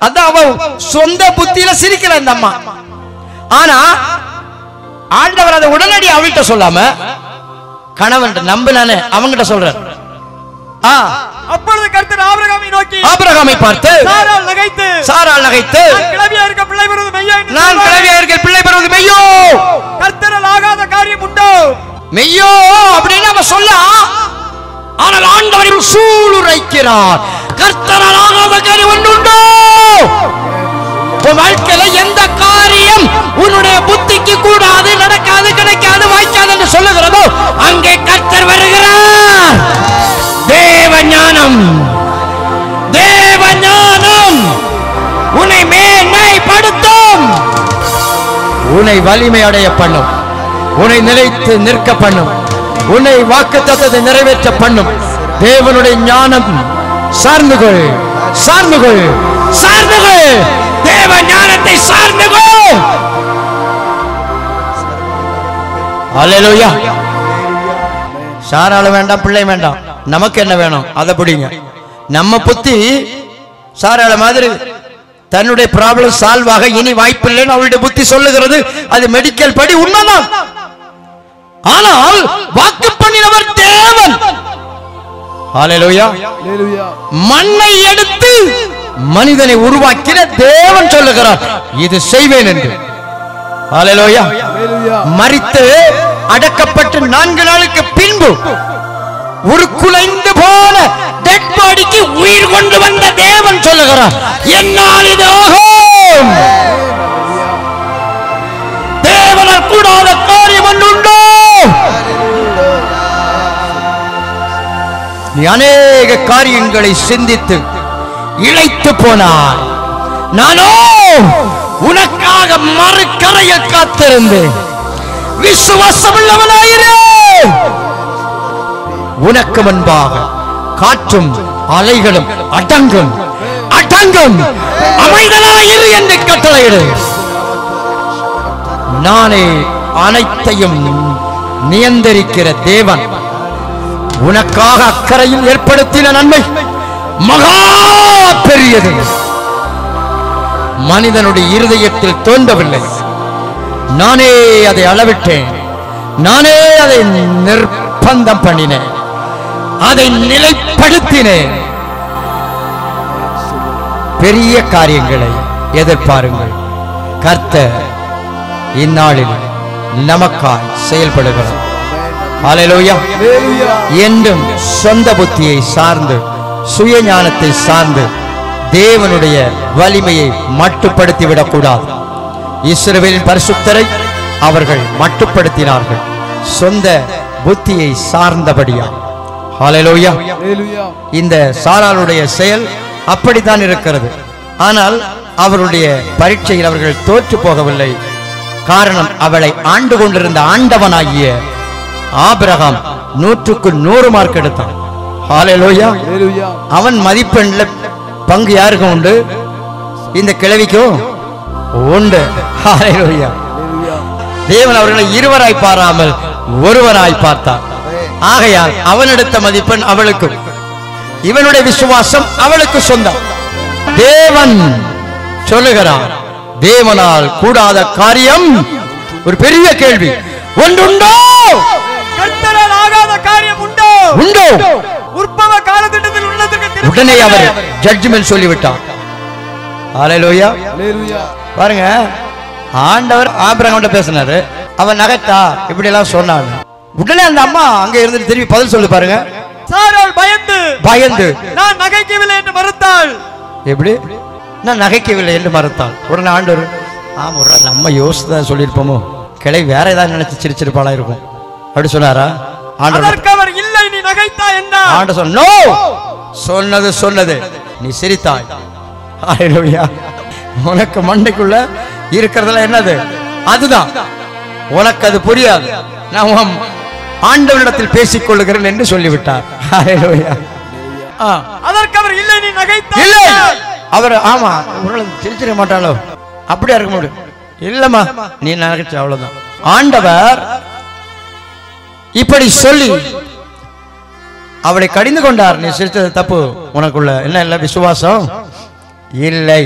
அதான் அவ சொந்த புத்தியில சிரிக்கல இந்த அம்மா ஆனா ஆண்டவர் அதை உடனடி அவள்கிட்ட சொல்லாம கணவன் நம்பினானே அவங்கிட்ட சொல்றார் ஆ அப்பொழுது கர்த்தர் ஆபிரகாமை நோக்கி ஆபிரகாமை பார்த்து சாராள் நகைத்து சாரால் நகைத்து நான் கிளவியா இருக்க பிள்ளை பெறுவது மெய்யா என்று நான் சொல்வார். கிளவியா இருக்கிற பிள்ளை பெறுவது மெய்யோ கர்த்தரால் ஆகாத காரியம் உண்டோ மெய்யோ அப்படின்னு அவ சொல்ல ஆனால் ஆண்டவரில் சூளுரைக்கிறார் கர்த்தரால் ஆகாத காரியம் ஒன்று உண்டோ உன் வாழ்க்கையில எந்த காரியம் உன்னுடைய புத்திக்கு கூடாது நடக்காது கிடைக்காது வாய்க்காது என்று சொல்லுகிறதோ அங்கே கர்த்தர் வருகிறார் தேவ ஞானம் தேவ ஞானம் உன்னை மேன்மைப்படுத்தும் உன்னை வலிமை அடைய பண்ணும் உன்னை நிலைத்து நிற்க பண்ணும் உன்னை வாக்குத்தத்தத்தை நிறைவேற்ற பண்ணும் தேவனுடைய ஞானம் சார்ந்து கொள் சார்ந்து கொள் சார்ந்து கொள் தேவ ஞானத்தை சார்ந்து கொள் அல்லேலூயா சாராள வேண்டாம் பிள்ளை வேண்டாம் நமக்கு என்ன வேணும் அதை பிடிங்க நம்ம புத்தி சாராள மாதிரி தன்னுடைய ப்ராப்ளம் சால்வ் ஆக இனி வாய்ப்பில்லைன்னு அவளுடைய புத்தி சொல்லுகிறது அது மெடிக்கல் படி உண்மைதான் ஆனால் வாக்கு பண்ணினவர் தேவன் ஹalleluya Hallelujah. மண்ணை எடுத்து மனிதனை உருவாக்கின தேவன் சொல்லுகிறார் இது செய்வேன் என்று ஹalleluya Hallelujah. மரித்து அடக்கப்பட்டு நான்கு நாளுக்கு பின்பு ஒரு குலைந்து போன டெட் பாடிக்கு உயிர் கொண்டு வந்த தேவன் சொல்லுகிறார் என்னால் இது ஆகும் தேவனால் கூடாத காரியம் ஒன்று உண்டோ நீ அநேக காரியங்களை சிந்தித்து இழைத்து போனாய் நானோ உனக்காக மறுக்கரையில் காத்திருந்தேன் விசுவாசமுள்ளவனாயிரு உனக்கு முன்பாக காற்றும் அலைகளும் அடங்கும் அடங்கும் அமைதலாயிரு என்று கட்டளையிடு நானே அனைத்தையும் நியந்திரிக்கிற தேவன் உனக்காக அக்கறையில் ஏற்படுத்தின நன்மை மகா பெரியது மனிதனுடைய இருதயத்தில் தோன்றவில்லை நானே அதை அளவிட்டேன் நானே அதை நிர்பந்தம் பண்ணினேன் அதை நிலைப்படுத்தினேன் பெரிய காரியங்களை எதிர்பாருங்கள் கர்த்தர் இந்நாளில் நமக்காய் செயல்படுகிறார் ஹalleluya Hallelujah. என்றும் சொந்த புத்தியை சார்ந்து சுய ஞானத்தை சார்ந்து தேவனுடைய வலிமையை மட்டுப்படுத்தி விடக்கூடாது இஸ்ரவேலின் பரிசுத்தரை அவர்கள் மட்டுப்படுத்தினார்கள் சொந்த புத்தியை சார்ந்தபடியா ஹalleluya Hallelujah. இந்த சாராளுடைய செயல் அப்படித்தான் இருக்கிறது ஆனால் அவருடைய பரீட்சையில் அவர்கள் தோற்று போகவில்லை காரணம் அவளை ஆண்டு கொண்டிருந்த ஆண்டவனாகிய ஆபிரகாம் நூற்றுக்கு நூறு மார்க் எடுத்தான் ஹalleluya Hallelujah. அவன் மதிப்பெண்ல பங்கு யாருக்கும் உண்டு இந்த கிழவிக்கும் உண்டு ஹalleluya Hallelujah. தேவன் அவர்களை இருவராய் பாராமல் ஒருவராய் பார்த்தார் ஆகையால் அவன் எடுத்த மதிப்பெண் அவளுக்கு இவனுடைய விசுவாசம் அவளுக்கு சொந்தம் தேவன் சொல்லுகிறார் தேவனால் கூடாத காரியம் ஒரு பெரிய கேள்வி ஒன்றுண்டோ கர்த்தரால் ஆகாத காரியம் உண்டோ உண்டோ உற்பவ காலத்திட்டத்தில் உள்ளதற்கு திரும்ப உடனே அவர் ஜட்ஜ்மெண்ட் சொல்லிவிட்டார் ஹalleluya Hallelujah. பாருங்க ஆண்டவர் ஆபிரகாம்கிட்ட பேசினாரு அவன் நகைத்தா இப்படி எல்லாம் சொன்னான் உடனே அந்த அம்மா அங்க இருந்துட்டு திரும்பி பதில் சொல்லு பாருங்க சாராள் பயந்து பயந்து நான் நகைக்கவில்லை என்று மறுத்தாள் எப்படி நான் நகைக்கவில்லை என்று மறுத்தாள் உடனே ஆண்டவர் ஆமா ஒரு நாள் நம்ம யோசித்து சொல்லியிருப்போமோ கிளை வேற ஏதாவது நினைச்சு சிரிச்சிருப்பாளா இருக்கும் அப்படி சொன்னாரா ஆண்டவர் அதற்கு அவர் இல்லை நீ நகைத்தா என்ன ஆண்ட சொன்ன "No!" சொன்னது சொன்னது நீ சிரித்தாய் ஹalleluya. உனக்கு மண்டைக்குள்ள இருக்கிறதெல்லாம் என்னது அதுதான் உனக்கு அது புரியாது நான் உன் ஆண்டவனிடத்தில் பேசிக் கொள்ளுகிறேன் என்று சொல்லிவிட்டார் ஹalleluya. ஆ அதற்கு அவர் இல்லை நீ நகைத்தா இல்லை என்ன?" அவர் ஆமா உங்களை சிரிச்சிட மாட்டாளோ அப்படியா இருக்க முடியும் இல்லம்மா நீ நினைச்ச அவ்வளவுதான் ஆண்டவர் இப்படி சொல்லி அவளை கடிந்து கொண்டார் நீ சிரிச்சது தப்பு உனக்குள்ள என்ன இல்ல விசுவாசம் இல்லை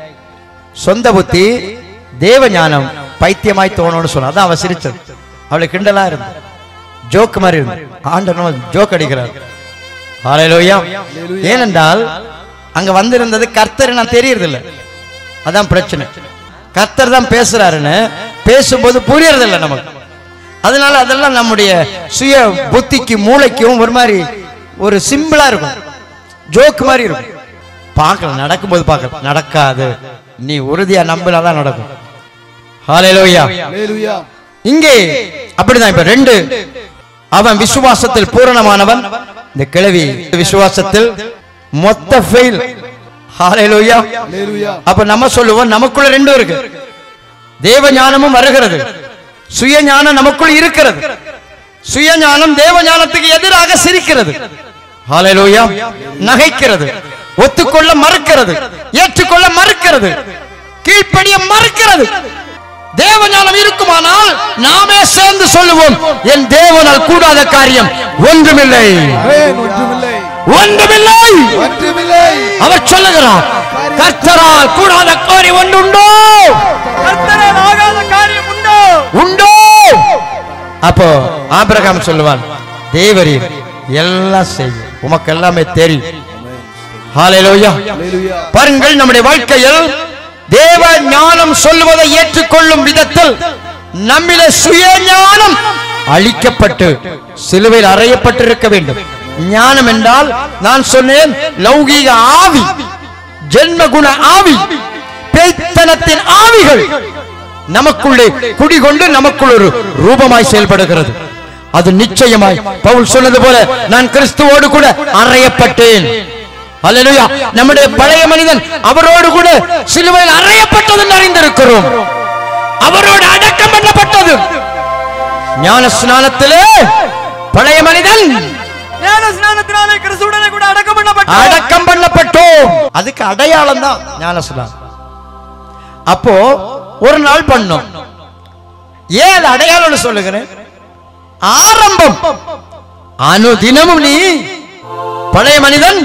சொந்த புத்தி தேவ ஞானம் பைத்தியமாய் தோணும்னு சொன்னா அதான் அவ சிரிச்சது அவளுக்கு கிண்டலா இருந்து ஜோக் மாதிரி இருந்து ஆண்டனும் ஜோக் அடிக்கிறார் ஹalleluya ஏனென்றால் அங்க வந்திருந்தது கர்த்தர் நான் தெரியறதில்ல அதான் பிரச்சனை கர்த்தர் தான் பேசுறாருன்னு பேசும்போது புரியறதில்ல நமக்கு அதனால அதெல்லாம் நம்முடைய சுய புத்திக்கு மூளைக்கும் ஒரு மாதிரி ஒரு சிம்பிளா இருக்கும் ஜோக் மாதிரி இருக்கும் பார்க்கலாம் நடக்கும்போது பார்க்கலாம் நடக்காது நீ உறுதியா நம்பினாதான் நடக்கும் ஹalleluya Hallelujah. இங்கே அப்படிதான் இப்ப ரெண்டு அவன் விசுவாசத்தில் பூரணமானவன் இந்த கிழவி விசுவாசத்தில் மொத்த ஃபெயில் ஹalleluya Hallelujah. அப்ப நம்ம சொல்லுவோம் நமக்குள்ள ரெண்டும் இருக்கு தேவ ஞானமும் வருகிறது சுய ஞானம் நமக்குள் இருக்கிறது சுய ஞானம் தேவ ஞானத்துக்கு எதிராக சிரிக்கிறது ஹalleluya நகைக்கிறது ஒத்துக்கொள்ள மறுக்கிறது ஏற்றுக்கொள்ள மறுக்கிறது கீழ்ப்படிய மறுக்கிறது தேவ ஞானம் இருக்குமானால் நாமே சேர்ந்து சொல்லுவோம் என் தேவனால் கூடாத காரியம் ஒன்றுமில்லை ஆமென். ஒன்றுமில்லை ஒன்றுமில்லை ஒன்றுமில்லை அவர் சொல்லுகிறார் கர்த்தரால் கூடாத காரியம் ஒன்றுண்டோ கர்த்தரால் ஆகாத காரியம் உண்டோ உண்டோ அப்போ ஆபிரகாம் சொல்லுவான் தேவரீர் எல்லாம் செய்யும் உமக்கு எல்லாமே தெரியும் ஹalleluya Hallelujah. பாருங்கள் நம்முடைய வாழ்க்கையில் தேவ ஞானம் சொல்லுவதை ஏற்றுக்கொள்ளும் விதத்தில் நம்மிலே சுய ஞானம் அழிக்கப்பட்டு சிலுவையில் அறையப்பட்டிருக்க வேண்டும் ஞானம் என்றால் நான் சொன்னேன் லௌகீக ஆவி ஜென்ம குண ஆவி பேய்த்தனத்தின் ஆவிகள் நமக்குள்ளே குடிகொண்டு நமக்குள் ஒரு ரூபமாய் செயல்படுகிறது அது நிச்சயமாய் பவுல் சொன்னது போல நான் கிறிஸ்துவோடு கூட அறையப்பட்டேன் அல்லேலூயா நம்முடைய பழைய மனிதன் அவரோடு கூட சிலுவையில் அறையப்பட்டது என்று அறிந்திருக்கிறோம் அவரோடு அடக்கம் பண்ணப்பட்டது ஞான ஸ்நானத்திலே பழைய மனிதன் ஞான ஸ்நானத்தினாலே கிறிஸ்துவுடனே கூட அடக்கம் பண்ணப்பட்டார் அடக்கம் பண்ணப்பட்டோம் அதுக்கு அடையாளம் தான் ஞான ஸ்நானம் அப்போ ஒரு நாள் பண்ணோம் ஏன் அது அடையாளம்னு சொல்லுகிறேன் ஆரம்பம் அனுதினமும் நீ பழைய மனிதன்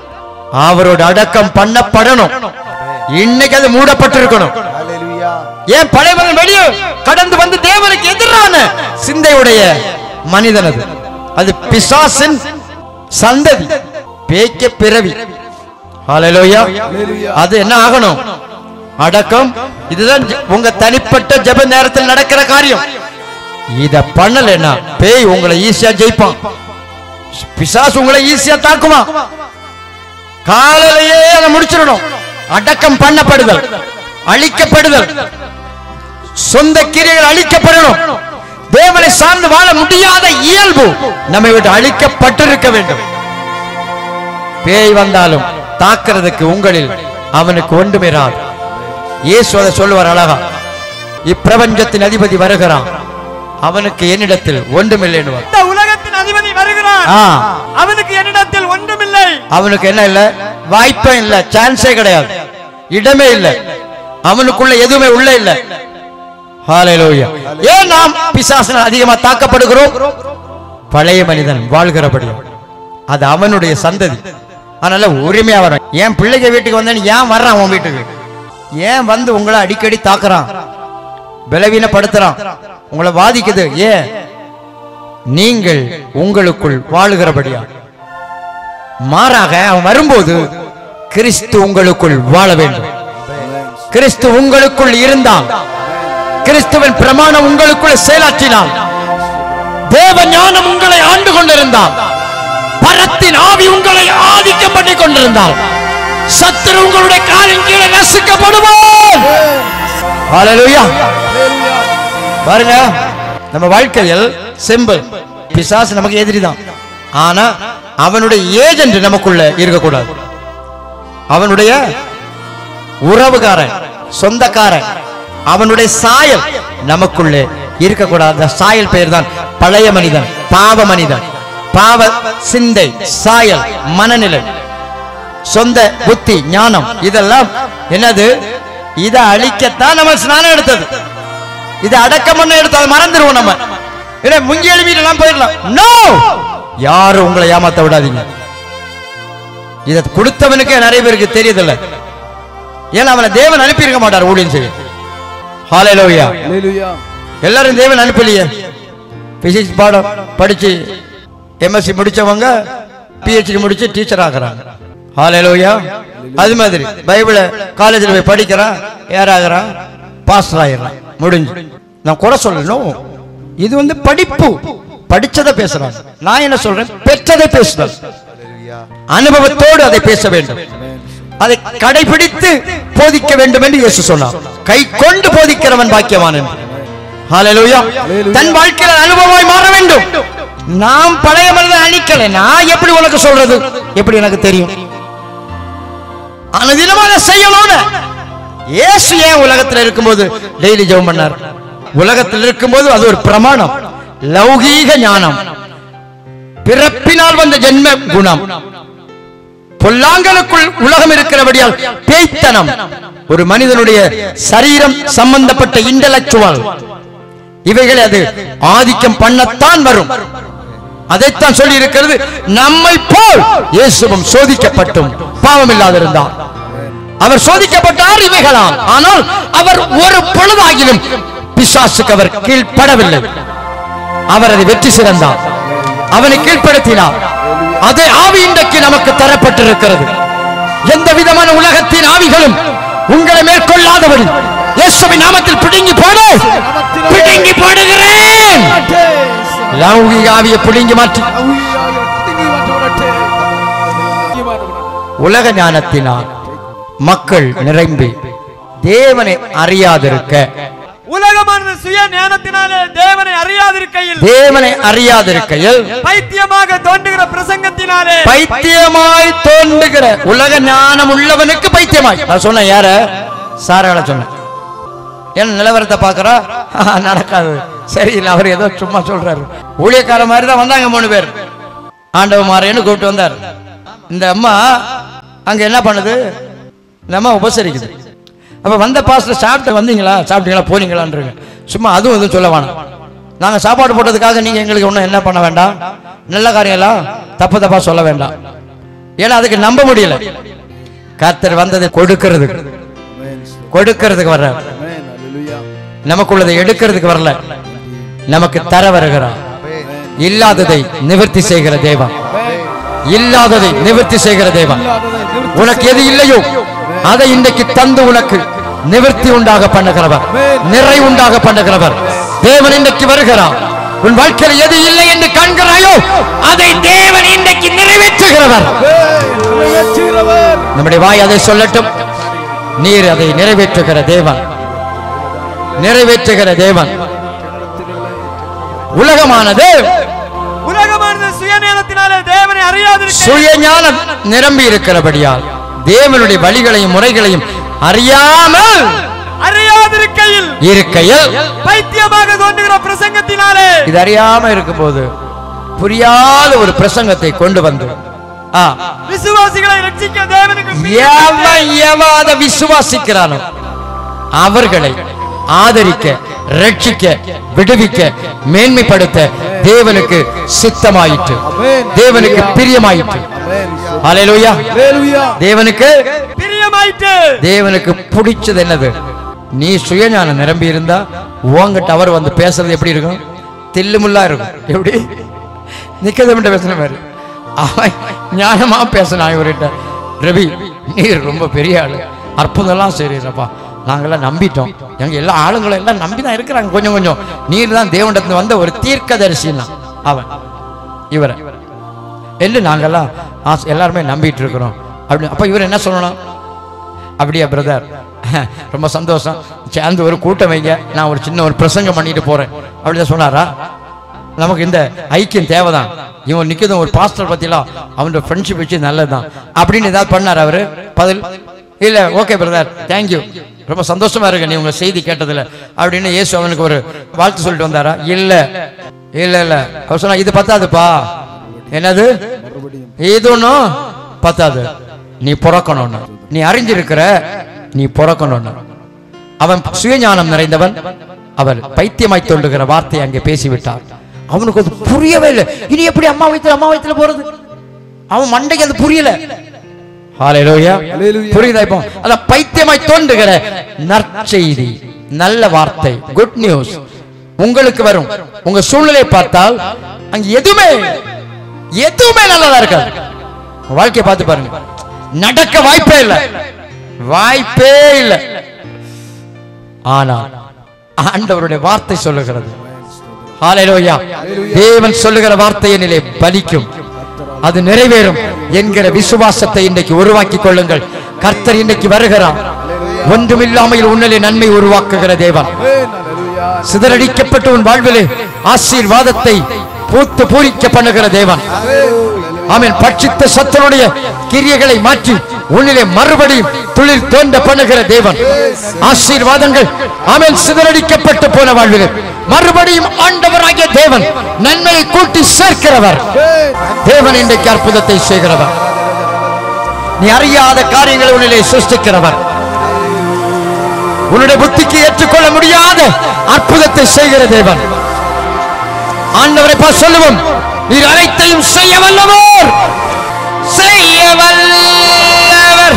அவரோட அடக்கம் பண்ணப்படணும் இன்னைக்கு அது மூடப்பட்டிருக்கணும் Hallelujah. ஏன் பழைய மனிதன் வெளியே கடந்து வந்து தேவனுக்கு எதிரான சிந்தையுடைய மனிதன் அது அது பிசாசின் சந்ததி பேய்க்க பிறவி ஹalleluya Hallelujah. அது என்ன ஆகணும் அடக்கம் இதுதான் ஜ- உங்க தனிப்பட்ட ஜெப நேரத்தில் நடக்கிற காரியம் இத பண்ணலைன்னா பேய் உங்களை ஈஸியா ஜெயிப்பான் பிசாசு உங்களை ஈஸியா தாக்குமா காலையிலேயே அதை முடிச்சிடணும் அடக்கம் பண்ணப்படுதல் அழிக்கப்படுதல் சொந்த கிரியைகள் அழிக்கப்படணும் தேவனை சார்ந்து வாழ முடியாத இயல்பு நம்மை விட்டு அழிக்கப்பட்டிருக்க வேண்டும் பேய் வந்தாலும் தாக்குறதுக்கு உங்களில் அவனுக்கு ஒன்றுமிராது இயேசு அதை சொல்லுவார் அழகா இப்பிரபஞ்சத்தின் அதிபதி வருகிறான் அவனுக்கு என்னிடத்தில் ஒன்றுமில்லைன்னுவார் இந்த உலகத்தின் அதிபதி வருகிறான் ஆ அவனுக்கு என்னிடத்தில் ஒன்றுமில்லை அவனுக்கு என்ன இல்ல வாய்ப்பே இல்ல சான்ஸே கிடையாது இடமே இல்ல அவனுக்குள்ள எதுவுமே உள்ள இல்ல ஹalleluya ஏன் நாம் பிசாசினால் அதிகமா தாக்கப்படுகிறோம் பழைய மனிதன் வாழ்கிறபடி அது அவனுடைய சந்ததி அதனால உரிமையா வரான் என் பிள்ளைங்க வீட்டுக்கு வந்தேன்னு ஏன் வர்றான் உன் வீட்டுக்கு ஏன் வந்து உங்களை அடிக்கடி தாக்குறான் பலவீனப்படுத்துறான் உங்களை பாதிக்குது ஏன் நீங்கள் உங்களுக்குள் வாழுகிறபடியா மாறாக அவன் வரும்போது கிறிஸ்து உங்களுக்குள் வாழ வேண்டும் கிறிஸ்து உங்களுக்குள் இருந்தால் கிறிஸ்துவின் பிரமாணம் உங்களுக்குள் செயலாற்றினால் தேவ ஞானம் உங்களை ஆண்டு கொண்டிருந்தால் பரத்தின் ஆவி உங்களை ஆதிக்கம் பண்ணி கொண்டிருந்தால் சத்துரு உங்களுடைய காலின் கீழே நசுக்கப்படுவான் ஹalleluya Hallelujah. பாருங்க நம்ம வாழ்க்கையில் சிம்பிள் பிசாசு நமக்கு எதிரிதான் ஆனா அவனுடைய ஏஜென்ட் நமக்குள்ள இருக்கக்கூடாது அவனுடைய உறவுகாரன் சொந்தக்காரன் அவனுடைய சாயல் நமக்குள்ளே இருக்கக்கூடாது அந்த சாயல் பெயர் தான் பழைய மனிதன் பாவ மனிதன் பாவ சிந்தை சாயல் மனநிலை சொந்த புத்தி ஞானம் இதெல்லாம் என்னது இதை அழிக்கத்தான் நம்ம ஸ்நானம் எடுத்தது இதை அடக்கம் பண்ண எடுத்து அதை மறந்துடுவோம் நம்ம ஏன்னா முங்கி எழுப்பிட்டு போயிடலாம் நோ யாரும் உங்களை ஏமாத்த விடாதீங்க இதை கொடுத்தவனுக்கே நிறைய பேருக்கு தெரியுதில்ல ஏன்னா அவனை தேவன் அனுப்பி இருக்க மாட்டார் ஊழியம் செய்ய ஹalleluya Hallelujah. எல்லாரும் தேவன் அனுப்பலையே பிசிக்ஸ் பாடம் படிச்சு எம்எஸ்சி முடிச்சவங்க பிஹெச்டி முடிச்சு டீச்சர் ஆகுறாங்க ஹalleluya அது மாதிரி பைபிளை காலேஜில் போய் படிக்கிறான் யாராகிறான் பாஸ்டர் ஆயிடுறான் முடிஞ்சு நான் குறை சொல்லணும் இது வந்து படிப்பு படிச்சதை பேசுறாங்க நான் என்ன சொல்றேன் பெற்றதை பேசுறேன் அனுபவத்தோடு அதை பேச வேண்டும் அதை கடைபிடித்து போதிக்க வேண்டும் என்று இயேசு சொன்னார் கை கொண்டு போதிக்கிறவன் பாக்கியவான் என்று ஹalleluya தன் வாழ்க்கையில் அனுபவமாய் மாற வேண்டும் நாம் பழைய மனிதன் அழிக்கல நான் எப்படி உனக்கு சொல்றது எப்படி எனக்கு தெரியும் அனுதினமாக செய்யணும்னு இயேசு ஏன் உலகத்தில் இருக்கும்போது டெய்லி ஜெபம் பண்ணார் உலகத்தில் இருக்கும்போது அது ஒரு பிரமாணம் லௌகீக ஞானம் பிறப்பினால் வந்த ஜென்ம குணம் பொல்லாங்கனுக்குள் உலகம் இருக்கிறபடியால் பேய்த்தனம் ஒரு மனிதனுடைய சரீரம் சம்பந்தப்பட்ட இன்டலக்சுவல் இவைகளை அது ஆதிக்கம் பண்ணத்தான் வரும் அதைத்தான் சொல்லி இருக்கிறது நம்மை போல் இயேசுவும் சோதிக்கப்பட்டும் பாவம் இல்லாதிருந்தார் அவர் சோதிக்கப்பட்டார் இவைகளால் ஆனால் அவர் ஒரு பொழுதாகிலும் பிசாசுக்கு அவர் கீழ்ப்படவில்லை அவர் அதை வெற்றி சிறந்தார் அவனை கீழ்ப்படுத்தினார் அதே ஆவி இன்றைக்கு நமக்கு தரப்பட்டிருக்கிறது எந்த விதமான உலகத்தின் ஆவிகளும் உங்களை மேற்கொள்ளாதபடி இயேசுவின் நாமத்தில் பிடுங்கி போடு பிடுங்கி போடுகிறேன் லௌகிக ஆவியை பிடுங்கி மாற்றி உலக ஞானத்தினால் மக்கள் நிரம்பி தேவனை அறியாதிருக்க உலகமானது சுய ஞானத்தினாலே தேவனை அறியாதிருக்கையில் தேவனை அறியாதிருக்கையில் பைத்தியமாக தோன்றுகிற பிரசங்கத்தினாலே பைத்தியமாய் தோன்றுகிற உலக ஞானம் உள்ளவனுக்கு பைத்தியமாய் நான் சொன்னேன் யார சாரால சொன்னேன் என் நிலவரத்தை பார்க்கறா நடக்காது சரி இல்லை அவர் ஏதோ சும்மா சொல்றாரு ஊழியக்கார மாதிரி தான் வந்தாங்க மூணு பேர் ஆண்டவ மாறேன்னு கூப்பிட்டு வந்தார் இந்த அம்மா அங்க என்ன பண்ணுது இந்த அம்மா உபசரிக்குது அப்ப வந்த பாஸ்டர் சாப்பிட்டு வந்தீங்களா சாப்பிட்டீங்களா போனீங்களான்றீங்க சும்மா அதுவும் எதுவும் சொல்ல வேணாம் நாங்க சாப்பாடு போட்டதுக்காக நீங்க எங்களுக்கு ஒன்றும் என்ன பண்ண வேண்டாம் நல்ல காரியம்லாம் தப்பு தப்பா சொல்ல வேண்டாம் ஏன்னா அதுக்கு நம்ப முடியல கர்த்தர் வந்ததை கொடுக்கிறதுக்கு கொடுக்கிறதுக்கு வர்ற நமக்குள்ளதை எடுக்கிறதுக்கு வரல நமக்கு தர வருகிறார் இல்லாததை நிவர்த்தி செய்கிற தேவன் இல்லாததை நிவர்த்தி செய்கிற தேவன் உனக்கு எது இல்லையோ அதை இன்றைக்கு தந்து உனக்கு நிவர்த்தி உண்டாக பண்ணுகிறவர் நிறை உண்டாக பண்ணுகிறவர் தேவன் இன்றைக்கு வருகிறார் உன் வாழ்க்கையில் எது இல்லை என்று காண்கிறாயோ அதை தேவன் இன்றைக்கு நிறைவேற்றுகிறவர் நம்முடைய வாய் அதை சொல்லட்டும் நீர் அதை நிறைவேற்றுகிற தேவன் நிறைவேற்றுகிற தேவன் உலகமானது உலகமானது சுய ஞானத்தினாலே தேவனை அறியாதிருக்க சுயஞானம் நிரம்பி இருக்கிறபடியால் தேவனுடைய வழிகளையும் முறைகளையும் அறியாமல் அறியாதிருக்கையில் இருக்கையில் பைத்தியமாக தோன்றுகிற பிரசங்கத்தினாலே இது அறியாம இருக்கும்போது புரியாத ஒரு பிரசங்கத்தை கொண்டு வந்து ஆ, விசுவாசிகளை ரட்சிக்க தேவனுக்கு எவன் எவன் அதை விசுவாசிக்கிறானோ அவர்களை ஆதரிக்க ரட்சிக்க விடுவிக்க மேன்மைப்படுத்த தேவனுக்கு சித்தமாயிற்று தேவனுக்கு பிரியமாயிற்று ஹalleluya தேவனுக்கு பிரியமாயிற்று தேவனுக்கு பிடிச்சது என்னது நீ சுயஞானம் நிரம்பி இருந்தா உங்ககிட்ட அவர் வந்து பேசுறது எப்படி இருக்கும் தில்லுமுல்லா இருக்கும் எப்படி நிக்கதமிட்ட பேசுன மாதிரி அவன் ஞானமா பேசினான் இவர்கிட்ட ரவி நீர் ரொம்ப பெரிய ஆளு அற்புதம்லாம் செய்றீரப்பா நாங்கெல்லாம் நம்பிட்டோம் எங்க எல்லா ஆளுங்களும் எல்லாம் நம்பி தான் இருக்கிறாங்க கொஞ்சம் கொஞ்சம் நீர் தான் தேவண்டத்துல வந்த ஒரு தீர்க்கதரிசின்னா அவன் இவரை என்று நாங்கெல்லாம் ஆசை- எல்லாருமே நம்பிட்டு இருக்கிறோம் அப்படி அப்ப இவர் என்ன சொல்லணும் அப்படியா பிரதர் ரொம்ப சந்தோஷம் சேர்ந்து ஒரு கூட்டம் வைங்க நான் ஒரு சின்ன ஒரு பிரசங்கம் பண்ணிட்டு போறேன் அப்படிதான் சொன்னாரா நமக்கு இந்த ஐக்கியம் தேவைதான் இவன் நிக்கதும் ஒரு பாஸ்டர் பத்திலாம் அவனோட ஃப்ரெண்ட்ஷிப் வச்சு நல்லதுதான் அப்படின்னு ஏதாவது பண்ணார் அவரு பதில் இல்ல ஓகே பிரதர் தேங்க்யூ ரொம்ப சந்தோஷமா இருக்கு நீ உங்க செய்தி கேட்டதுல அப்படின்னு இயேசு அவனுக்கு ஒரு வாழ்த்து சொல்லிட்டு வந்தாரா இல்ல இல்ல இல்ல அவர் சொன்னா இது பத்தாதுப்பா என்னது இது ஒன்றும் பத்தாது நீ பிறக்கணும்னு நீ அறிஞ்சிருக்கிற நீ பிறக்கணும்னு அவன் சுயஞானம் நிறைந்தவன் அவர் பைத்தியமாய் தோன்றுகிற வார்த்தையை அங்கே பேசிவிட்டார் அவனுக்கு அது புரியவே இல்லை இனி எப்படி அம்மா வயித்துல அம்மா வயித்துல போறது அவன் மண்டைக்கு அது புரியல ஹalleluya Hallelujah. புரியுதா இப்போ அத பைத்தியமாய் தோன்றுகிற நற்செய்தி நல்ல வார்த்தை குட் நியூஸ் உங்களுக்கு வரும் உங்க சூழ்நிலையை பார்த்தால் அங்க எதுவுமே எதுவுமே நல்லதா இருக்காது உங்க வாழ்க்கையை பார்த்து பாருங்க நடக்க வாய்ப்பே இல்லை வாய்ப்பே இல்லை ஆனால் ஆண்டவருடைய வார்த்தை சொல்லுகிறது ஹalleluya தேவன் சொல்லுகிற வார்த்தை என்னிலே பலிக்கும் அது நிறைவேறும் என்கிற விசுவாசத்தை இன்றைக்கு உருவாக்கி கொள்ளுங்கள் கர்த்தர் இன்றைக்கு வருகிறார் ஒன்றுமில்லாமல் உன்னிலே நன்மை உருவாக்குகிற தேவன் சிதறடிக்கப்பட்ட உன் வாழ்விலே ஆசீர்வாதத்தை பூத்து பூரிக்க பண்ணுகிற தேவன் ஆமென் பட்சித்த சத்தனுடைய கிரியைகளை மாற்றி உன்னிலே மறுபடியும் துளிர் தோன்ற பண்ணுகிற தேவன் ஆசீர்வாதங்கள் ஆமென் சிதறடிக்கப்பட்டு போன வாழ்விலே மறுபடியும் ஆண்டவராகிய தேவன் நன்மையை கூட்டி சேர்க்கிறவர் தேவன் இன்றைக்கு அற்புதத்தை செய்கிறவர் நீ அறியாத காரியங்களை உன்னிலே சிருஷ்டிக்கிறவர் உன்னுடைய புத்திக்கு ஏற்றுக்கொள்ள முடியாத அற்புதத்தை செய்கிற தேவன் ஆண்டவரை பா சொல்லுவோம் நீர் அனைத்தையும் செய்ய வல்லவர் செய்ய வல்லவர்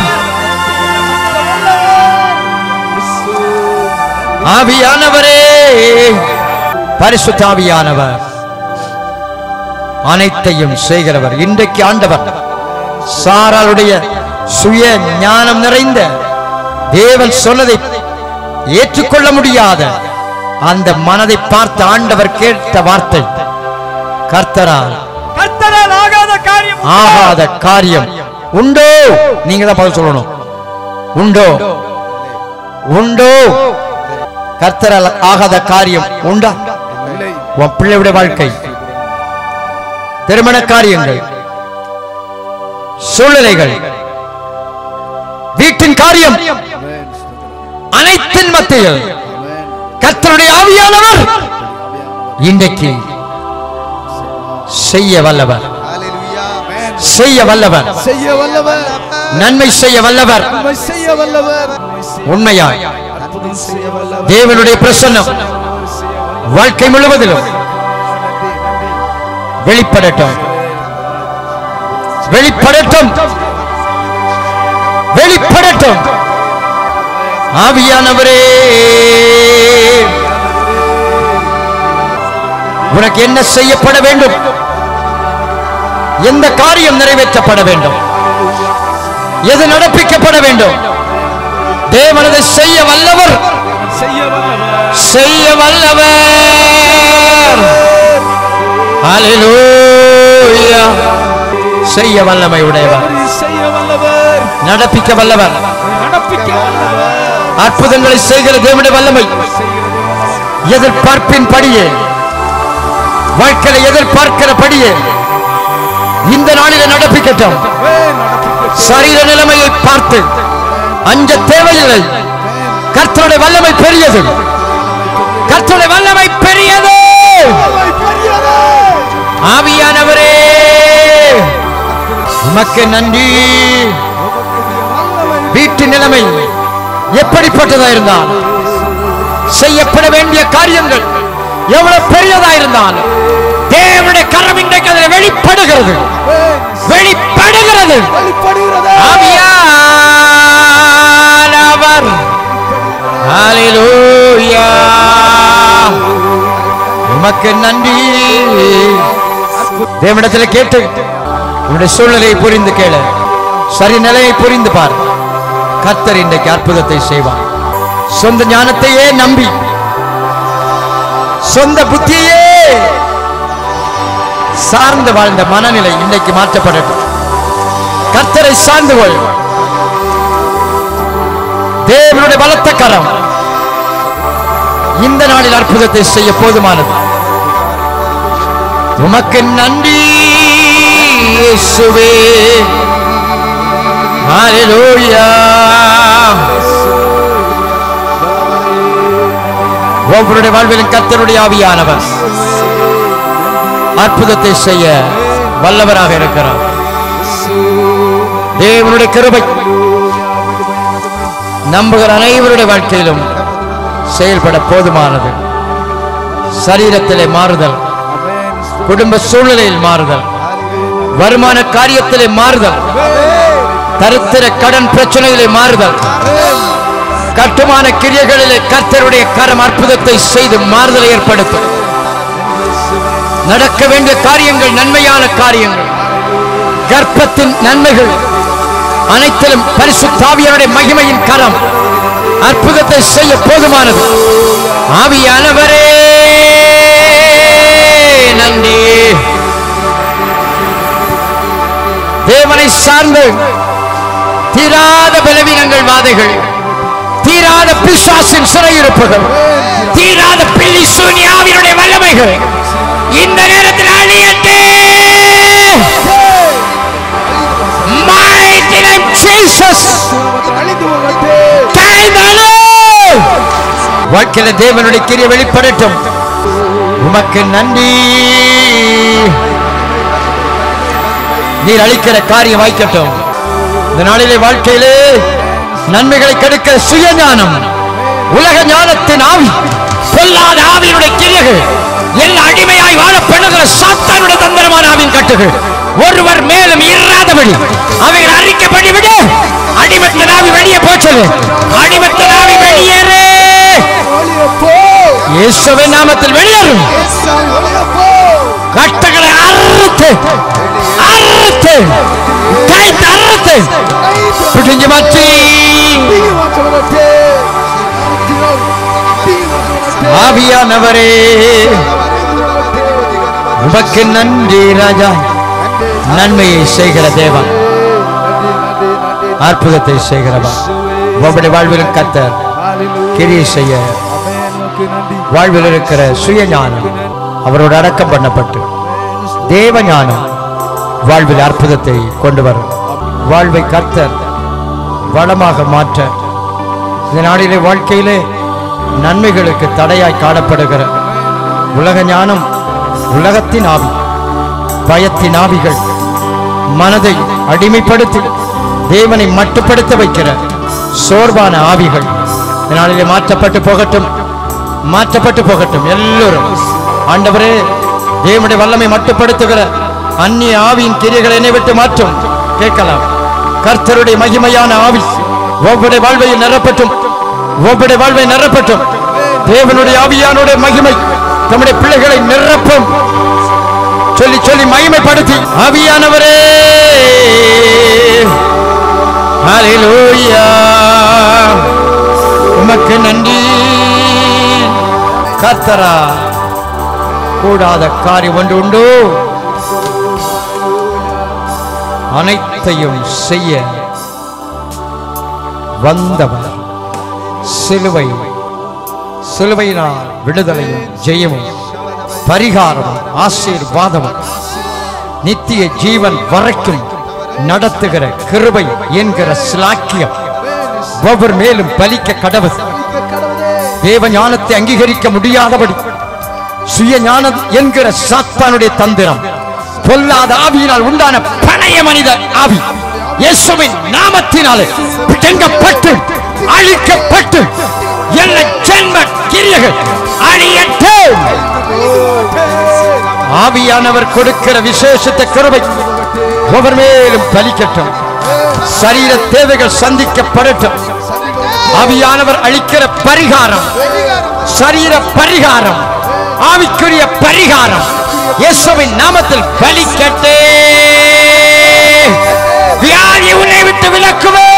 ஆவியானவரே பரிசுத்த ஆவியானவர் அனைத்தையும் செய்கிறவர் இன்றைக்கு ஆண்டவர் சாராளுடைய சுய ஞானம் நிறைந்த தேவன் சொன்னதை ஏற்றுக்கொள்ள முடியாத அந்த மனதை பார்த்து ஆண்டவர் கேட்ட வார்த்தை கர்த்தரால் கர்த்தரால் ஆகாத காரியம் உண்டோ? ஆகாத காரியம் உண்டோ நீங்க தான் பதில் சொல்லணும் உண்டோ உண்டோ கர்த்தரால் ஆகாத காரியம் உண்டா உன் பிள்ளையுடைய வாழ்க்கை திருமண காரியங்கள் சூழ்நிலைகள் வீட்டின் காரியம் அனைத்தின் மத்தியில் கர்த்தருடைய ஆவியானவர் இன்றைக்கு செய்ய வல்லவர் செய்ய வல்லவர் செய்ய வல்லவர் நன்மை செய்ய வல்லவர் நன்மை செய்ய வல்லவர் உண்மையாய் அற்புதம் செய்ய வல்லவர் தேவனுடைய பிரசன்னம் வாழ்க்கை முழுவதிலும் வெளிப்படட்டும் வெளிப்படட்டும் வெளிப்படட்டும் ஆவியானவரே உனக்கு என்ன செய்யப்பட வேண்டும் எந்த காரியம் நிறைவேற்றப்பட வேண்டும் எது நடப்பிக்கப்பட வேண்டும் தேவனதை செய்ய வல்லவர் செய்ய வல்லவர் செய்ய வல்லவர் ஹalleluya செய்ய வல்லமை உடையவர் செய்ய வல்லவர் நடப்பிக்க வல்லவர் நடப்பிக்க வல்லவர் அற்புதங்களை செய்கிற தேவனுடைய வல்லமை எதிர்பார்ப்பின் படியே வாழ்க்கையை எதிர்பார்க்கிற படியே இந்த நாளிலே நடப்பிக்கட்டும் சரீர நிலைமையை பார்த்து அஞ்ச தேவையில்லை கர்த்தருடைய வல்லமை பெரியது கர்த்தருடைய வல்லமை பெரியது ஆவியானவரே உமக்கு நன்றி வீட்டு நிலைமை எப்படிப்பட்டதா இருந்தால் செய்யப்பட வேண்டிய காரியங்கள் எவ்வளவு பெரியதா இருந்தால் தேவனுடைய கரம் இன்றைக்கு அதில் வெளிப்படுகிறது வெளிப்படுகிறது ஆவியானவர் ஹalleluya உமக்கு நன்றி தேவனிடத்தில் கேட்டு உன்னுடைய சூழ்நிலையை புரிந்து கேளு சரி நிலையை புரிந்து பார் கர்த்தர் இன்றைக்கு அற்புதத்தை செய்வார் சொந்த ஞானத்தையே நம்பி சொந்த புத்தியே சார்ந்து வாழ்ந்த மனநிலை இன்றைக்கு மாற்றப்படட்டும் கர்த்தரை சார்ந்து கொள் தேவனுடைய பலத்த கரம் இந்த நாளில் அற்புதத்தை செய்ய போதுமானது உமக்கு நன்றி இயேசுவே ஹalleluya ஒவ்வொருடைய வாழ்விலும் கர்த்தருடைய ஆவியானவர் அற்புதத்தை செய்ய வல்லவராக இருக்கிறார் தேவனுடைய கிருபை நம்புகிற அனைவருடைய வாழ்க்கையிலும் செயல்பட போதுமானது சரீரத்திலே மாறுதல் குடும்ப சூழ்நிலையில் மாறுதல் வருமான காரியத்திலே மாறுதல் தரித்திர கடன் பிரச்சனைகளை மாறுதல் கட்டுமான கிரியைகளிலே கர்த்தருடைய கரம் அற்புதத்தை செய்து மாறுதலை ஏற்படுத்தும் நடக்க வேண்டிய காரியங்கள் நன்மையான காரியங்கள் கர்ப்பத்தின் நன்மைகள் அனைத்திலும் பரிசுத்தாவியருடைய மகிமையின் கரம் அற்புதத்தை செய்ய போதுமானது ஆவியானவரே நன்றி தேவனை சார்ந்து தீராத பலவீனங்கள் வாதைகள் தீராத பிசாசின் சிறையிருப்புகள் தீராத பில்லி சூனியாவினுடைய வல்லமைகள் இந்த நேரத்தில் அழியட்டே Mighty name Jesus. கைதலு. வாழ்க்கையில தேவனுடைய கிரிய வெளிப்படட்டும் உமக்கு நன்றி நீர் அளிக்கிற காரியம் வாய்க்கட்டும் இந்த நாளிலே வாழ்க்கையிலே நன்மைகளை கெடுக்கிற சுயஞானம் உலக ஞானத்தின் ஆவி பொல்லாத ஆவியினுடைய கிரியைகள் எல்லா அடிமையாய் வாழ பண்ணுகிற சாத்தானுடைய தந்திரமான ஆவியின் கட்டுகள் ஒருவர் மேலும் இராதபடி அவைகள் அறிக்கப்படி விடு அடிமத்த ஆவி வெளியே போச்சது அடிமத்த ஆவி வெளியேறு இயேசுவின் நாமத்தில் வெளியேறும் கட்டுகளை அறுத்து அறுத்து கைத்து அறுத்து பிடிஞ்சு மாற்றி ஆவியானவரே உமக்கு நன்றி ராஜா நன்மையை செய்கிற தேவன் அற்புதத்தை செய்கிறவா உங்களுடைய வாழ்விலும் கத்தர் கிரியை செய்ய வாழ்வில் இருக்கிற சுயஞானம் அவரோடு அடக்கம் பண்ணப்பட்டு தேவ ஞானம் வாழ்வில் அற்புதத்தை கொண்டு வரும் வாழ்வை கர்த்தர் வளமாக மாற்ற இந்த நாளிலே வாழ்க்கையிலே நன்மைகளுக்கு தடையாய் காணப்படுகிற உலக ஞானம் உலகத்தின் ஆவி பயத்தின் ஆவிகள் மனதை அடிமைப்படுத்தி தேவனை மட்டுப்படுத்த வைக்கிற சோர்வான ஆவிகள் இந்த நாளிலே மாற்றப்பட்டு போகட்டும் மாற்றப்பட்டு போகட்டும் எல்லோரும் ஆண்டவரே தேவனுடைய வல்லமை மட்டுப்படுத்துகிற அந்நிய ஆவியின் கிரியைகளை என்னை விட்டு மாற்றும் கேட்கலாம் கர்த்தருடைய மகிமையான ஆவி ஒவ்வொரு வாழ்வையில் நிரப்பட்டும் ஒவ்வொரு வாழ்வை நிரப்பட்டும் தேவனுடைய ஆவியானுடைய மகிமை தம்முடைய பிள்ளைகளை நிரப்பும் சொல்லி சொல்லி மகிமைப்படுத்தி ஆவியானவரே ஹalleluya உமக்கு நன்றி கர்த்தரா கூடாத காரியம் ஒன்று உண்டு அனைத்தையும் செய்ய வந்தவர் சிலுவை சிலுவையினால் விடுதலையும் ஜெயமும் பரிகாரமும் ஆசீர்வாதமும் நித்திய ஜீவன் வரைக்கும் நடத்துகிற கிருபை என்கிற சிலாக்கியம் ஒவ்வொரு மேலும் பலிக்க கடவுள் தேவ ஞானத்தை அங்கீகரிக்க முடியாதபடி சுய ஞானம் என்கிற சாத்தானுடைய தந்திரம் பொல்லாத ஆவியினால் உண்டான பழைய மனித ஆவி இயேசுவின் நாமத்தினாலே பிடுங்கப்பட்டு அழிக்கப்பட்டு எல்லா ஜென்ம கிரியைகள் அழியட்டும் ஆவியானவர் கொடுக்கிற விசேஷத்த கிருபை ஒவ்வொரு மேலும் பலிக்கட்டும் சரீர தேவைகள் சந்திக்கப்படட்டும் ஆவியானவர் அளிக்கிற பரிகாரம் சரீர பரிகாரம் ஆவிக்குரிய பரிகாரம் இயேசுவின் நாமத்தில் பலிக்கட்டே வியாதி உன்னை விட்டு விலக்குவே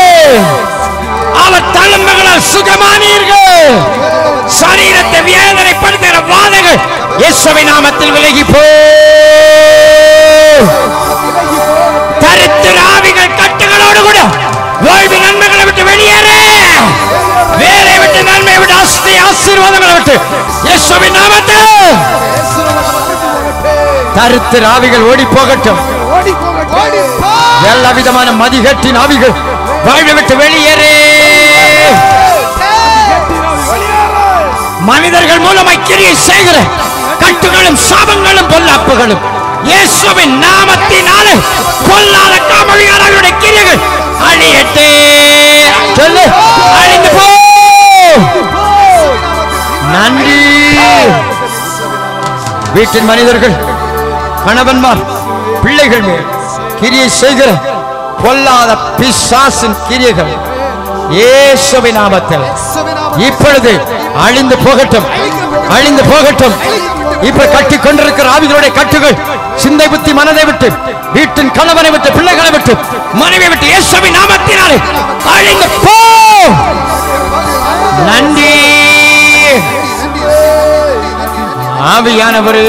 அவர் தழும்புகளால் சுகமானீர்கள் சரீரத்தை வேதனைப்படுத்துகிற வாதங்கள் இயேசுவின் நாமத்தில் விலகி போ தரித்திர ஆவிகள் கட்டுகளோடு கூட வாழ்வு நன்மைகளை விட்டு வெளியேறு வேலை விட்டு நன்மை விட்டு அஸ்தி ஆசீர்வாதங்களை விட்டு இயேசுவின் நாமத்தில் தரித்திர ஆவிகள் ஓடி போகட்டும் எல்லா விதமான மதிகட்டின் ஆவிகள் வாழ்வை விட்டு வெளியேறு மனிதர்கள் மூலமாய் கிரியை செய்கிற கட்டுகளும் சாபங்களும் பொல்லாப்புகளும் இயேசுவின் நாமத்தினாலே பொல்லாத காமவிகாரர்களுடைய கிரியைகள் அழியட்டே சொல்லு அழிந்து போ நன்றி வீட்டின் மனிதர்கள் கணவன்மார் பிள்ளைகள் மேல் கிரியை செய்கிற பொல்லாத பிசாசின் கிரியைகள் இயேசுவின் நாமத்தில் இப்பொழுது அழிந்து போகட்டும் அழிந்து போகட்டும் இப்ப கட்டி கொண்டிருக்கிற ஆவிகளுடைய கட்டுகள் சிந்தை புத்தி மனதை விட்டு வீட்டின் கணவனை விட்டு பிள்ளைகளை விட்டு மனைவி விட்டு இயேசுவின் நாமத்தினாலே அழிந்து போ நன்றி ஆவியானவரே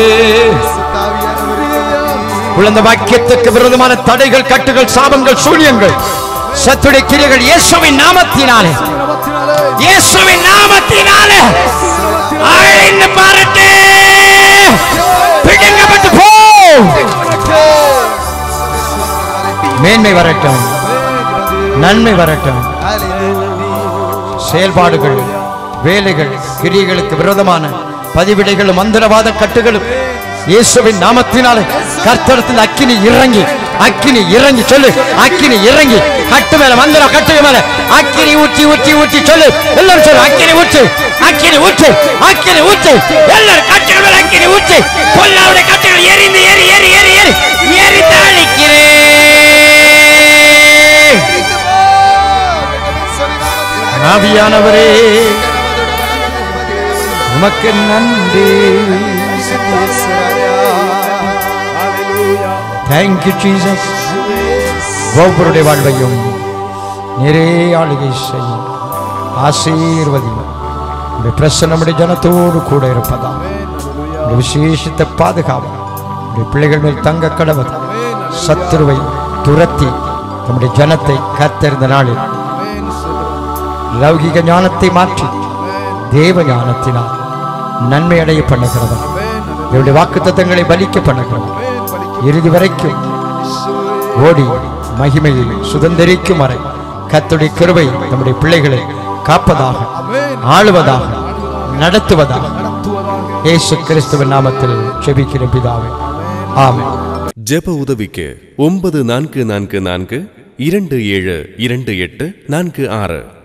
குழந்தை வாக்கியத்துக்கு விரோதமான தடைகள் கட்டுகள் சாபங்கள் சூழியங்கள் சத்துடைய கிரியைகள் இயேசுவின் நாமத்தினாலே இயேசுவின் நாமத்தினாலே அழிந்து பாரட்டு பிடுங்கப்பட்டு போ மேன்மை வரட்டும் நன்மை வரட்டும் செயல்பாடுகள் வேலைகள் கிரியைகளுக்கு விரோதமான பதிவிடைகளும் மந்திரவாத கட்டுகளும் இயேசுவின் நாமத்தினாலே கர்த்தரத்தில் அக்கினி இறங்கி அக்கினி இறங்கி சொல்லு அக்கினி இறங்கி கட்டு மேல மந்திரம் கட்டு மேல அக்கினி ஊற்றி ஊற்றி ஊற்றி சொல்லு எல்லாரும் சொல்லு அக்கினி ஊற்று அக்கினி ஊற்று அக்கினி ஊற்று எல்லாரும் கட்டு மேல அக்கினி ஊற்று பொல்லாவுடைய கட்டுகள் எரிந்து ஏறி ஏறி ஏறி ஏறி ஏறி தாளிக்கிறேன் ஆவியானவரே உமக்கு நன்றி தேங்க்யூ ஜீசஸ் ஒவ்வொருடைய வாழ்வையும் நிறைய ஆளுகை செய்யும் ஆசீர்வதியும் இந்த பிரசன்ன நம்முடைய ஜனத்தோடு கூட இருப்பதா இந்த விசேஷத்தை பாதுகாவல் இந்த பிள்ளைகள் மேல் தங்க கடவுள் சத்துருவை துரத்தி நம்முடைய ஜனத்தை கத்தறிந்த நாளில் லௌகிக ஞானத்தை மாற்றி தேவ ஞானத்தினால் நன்மை அடைய பண்ணுகிறவர் இவருடைய வாக்கு தத்தங்களை பலிக்க பண்ணுகிறவர் இறுதி வரைக்கும் ஓடி மகிமையை சுதந்திரிக்கும் வரை கத்துடைய கிருபை நம்முடைய பிள்ளைகளை காப்பதாக ஆளுவதாக நடத்துவதாக இயேசு கிறிஸ்துவின் நாமத்தில் செபிக்கிற பிதாவே ஆமென் ஜெப உதவிக்கு ஒன்பது நான்கு நான்கு நான்கு இரண்டு ஏழு இரண்டு எட்டு நான்கு ஆறு